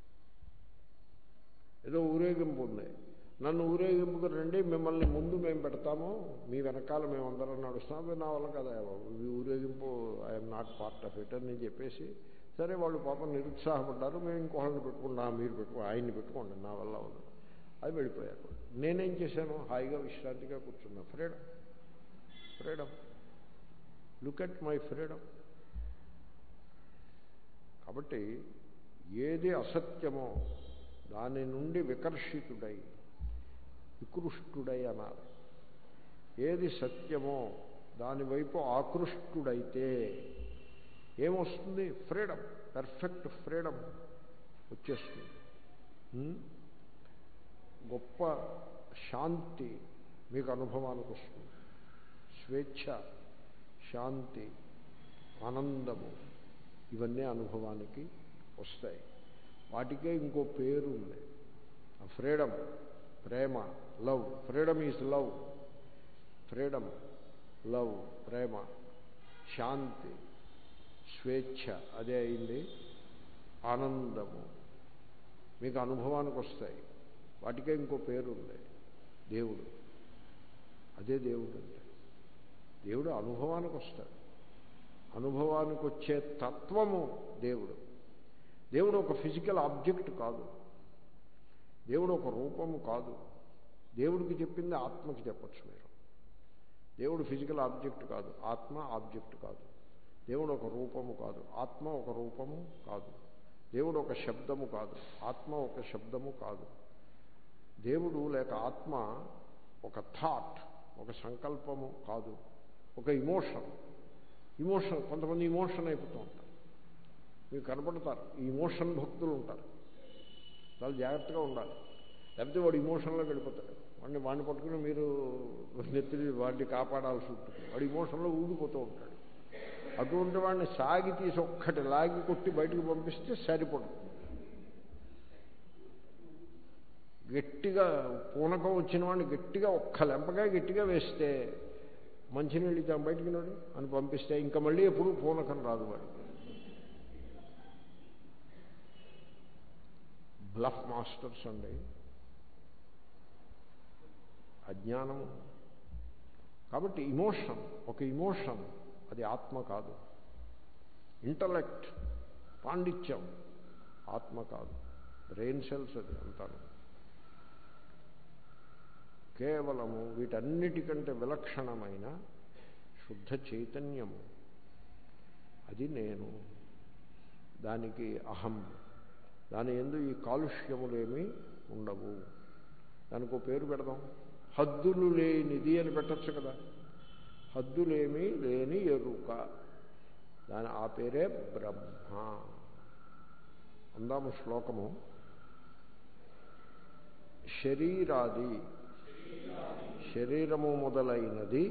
ఏదో ఊరేగింపు ఉంది నన్ను ఊరేగింపుకు రండి మిమ్మల్ని ముందు మేము పెడతాము మీ వెనకాల మేము అందరం నడుస్తాం నా వల్ల కదా బాబు ఈ ఊరేగింపు I'm not part of it అని చెప్పేసి సరే వాళ్ళు పాపం నిరుత్సాహపడ్డారు మేము ఇంకోళ్ళని పెట్టుకున్నా మీరు పెట్టుకో ఆయన్ని పెట్టుకోండి నా వల్ల ఉంది అది వెళ్ళిపోయారు నేనేం చేశాను హాయిగా విశ్రాంతిగా కూర్చున్నా freedom freedom look at my freedom కాబట్టి ఏది అసత్యమో దాని నుండి వికర్షితుడై వికృష్టుడై అనాలి ఏది సత్యమో దానివైపు ఆకృష్టుడైతే ఏమొస్తుంది ఫ్రీడమ్ పెర్ఫెక్ట్ ఫ్రీడమ్ వచ్చేస్తుంది గొప్ప శాంతి మీకు అనుభవానికి వస్తుంది స్వేచ్ఛ శాంతి ఆనందము ఇవన్నీ అనుభవానికి వస్తాయి వాటికే ఇంకో పేరు ఉంది ఆ ఫ్రీడమ్ ప్రేమ love freedom is love freedom love ప్రేమ శాంతి స్వేచ్ఛ అదే అయింది ఆనందము మీకు అనుభవానికి వస్తాయి వాటికే ఇంకో పేరు ఉంది దేవుడు అదే దేవుడు అంటే దేవుడు అనుభవానికి వస్తాడు అనుభవానికి వచ్చే తత్వము దేవుడు దేవుడు ఒక ఫిజికల్ ఆబ్జెక్ట్ కాదు దేవుడు ఒక రూపము కాదు దేవుడికి చెప్పింది ఆత్మకి చెప్పచ్చు మీరు దేవుడు ఫిజికల్ ఆబ్జెక్ట్ కాదు ఆత్మ ఆబ్జెక్ట్ కాదు దేవుడు ఒక రూపము కాదు ఆత్మ ఒక రూపము కాదు దేవుడు ఒక శబ్దము కాదు ఆత్మ ఒక శబ్దము కాదు దేవుడు లేక ఆత్మ ఒక థాట్ ఒక సంకల్పము కాదు ఒక ఇమోషన్ ఇమోషన్ కొంతమంది ఇమోషన్ అయిపోతూ ఉంటారు మీకు కనపడతారు ఈ ఇమోషన్ భక్తులు ఉంటారు చాలా జాగ్రత్తగా ఉండాలి లేకపోతే వాడు ఇమోషన్లోకి వెళ్ళిపోతాడు వాడిని వాడిని పట్టుకుని మీరు నెత్తిని వాడిని కాపాడాల్సి ఉంటుంది వాడు ఇమోషన్లో ఊగిపోతూ ఉంటాడు అటువంటి వాడిని సాగి తీసి ఒక్కటి లాగి కొట్టి బయటకు పంపిస్తే సరిపడుతుంది గట్టిగా పూనకం వచ్చిన వాడిని గట్టిగా ఒక్క లెంపగా గట్టిగా వేస్తే మంచినీళ్ళు ఇద్దాం బయటికి నడు అని పంపిస్తే ఇంకా మళ్ళీ ఎప్పుడు పూనకం రాదు వాడికి బ్లఫ్ మాస్టర్స్ అండి అజ్ఞానము కాబట్టి ఇమోషన్ ఒక ఇమోషన్ అది ఆత్మ కాదు ఇంటలెక్ట్ పాండిత్యం ఆత్మ కాదు బ్రెయిన్ సెల్స్ అది అంతాను కేవలము వీటన్నిటికంటే విలక్షణమైన శుద్ధ చైతన్యము అది నేను దానికి అహం దాని ఎందు ఈ కాలుష్యములేమీ ఉండవు దానికి పేరు పెడదాం హద్దులు లేనిది అని పెట్టచ్చు కదా హద్దులేమీ లేని ఎరుక దాని ఆ పేరే బ్రహ్మ అందాము శ్లోకము శరీరాది శరీరము మొదలైనది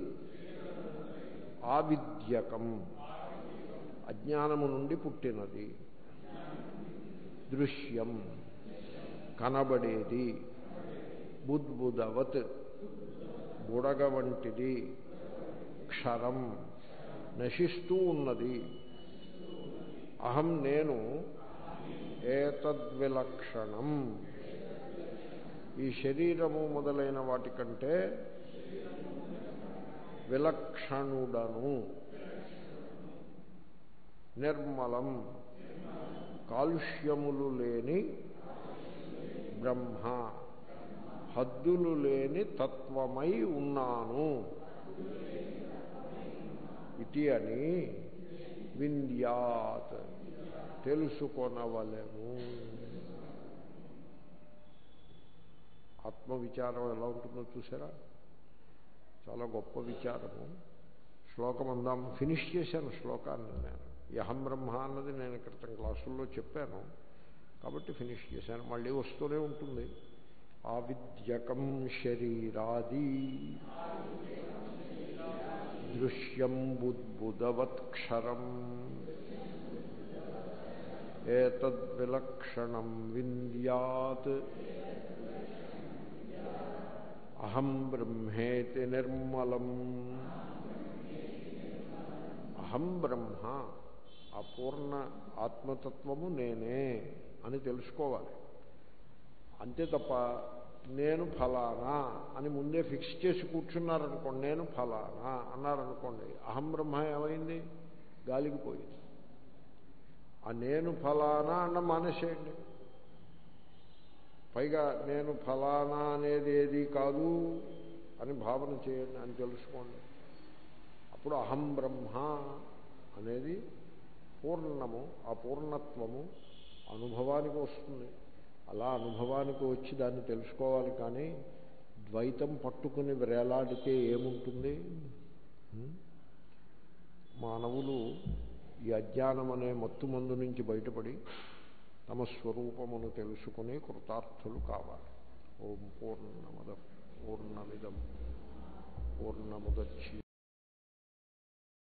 ఆవిద్యకం అజ్ఞానము నుండి పుట్టినది దృశ్యం కనబడేది బుద్బుదవత్ బుడగ వంటిది క్షరం నశిస్తూ ఉన్నది అహం నేను ఏతద్విలక్షణం ఈ శరీరము మొదలైన వాటికంటే విలక్షణుడను నిర్మలం కాలుష్యములు లేని బ్రహ్మ హద్దులు లేని తత్వమై ఉన్నాను ఇది అని వింధ్యాత్ తెలుసుకొనవలెను ఆత్మవిచారం ఎలా ఉంటుందో చూసారా చాలా గొప్ప విచారము శ్లోకం అందాం ఫినిష్ చేశాను శ్లోకాన్ని నేను యహం బ్రహ్మ అన్నది నేను క్రితం క్లాసుల్లో చెప్పాను కాబట్టి ఫినిష్ చేశాను మళ్ళీ వస్తూనే ఉంటుంది ఆవిద్యకం శరీరాది దృశ్యం బుద్బుదవత్క్షరం ఏతద్విలక్షణం వింద్యాత్ అహం బ్రహ్మేతి నిర్మలం అహం బ్రహ్మ ఆ పూర్ణ ఆత్మతత్వము నేనే అని తెలుసుకోవాలి అంతే తప్ప నేను ఫలానా అని ముందే ఫిక్స్ చేసి కూర్చున్నారనుకోండి నేను ఫలానా అన్నారనుకోండి అహం బ్రహ్మ ఏమైంది గాలికి పోయింది ఆ నేను ఫలానా అన్న మానేసేయండి పైగా నేను ఫలానా అనేది ఏది కాదు అని భావన చేయండి అని తెలుసుకోండి అప్పుడు అహం బ్రహ్మ అనేది పూర్ణము ఆ పూర్ణత్వము అనుభవానికి వస్తుంది అలా అనుభవానికి వచ్చి దాన్ని తెలుసుకోవాలి కానీ ద్వైతం పట్టుకుని వేలాడితే ఏముంటుంది మానవులు ఈ అజ్ఞానం అనే మత్తుమందు నుంచి బయటపడి తమ స్వరూపమును తెలుసుకుని కృతార్థులు కావాలి ఓం పూర్ణమద పూర్ణమిదం పూర్ణముదచ్చి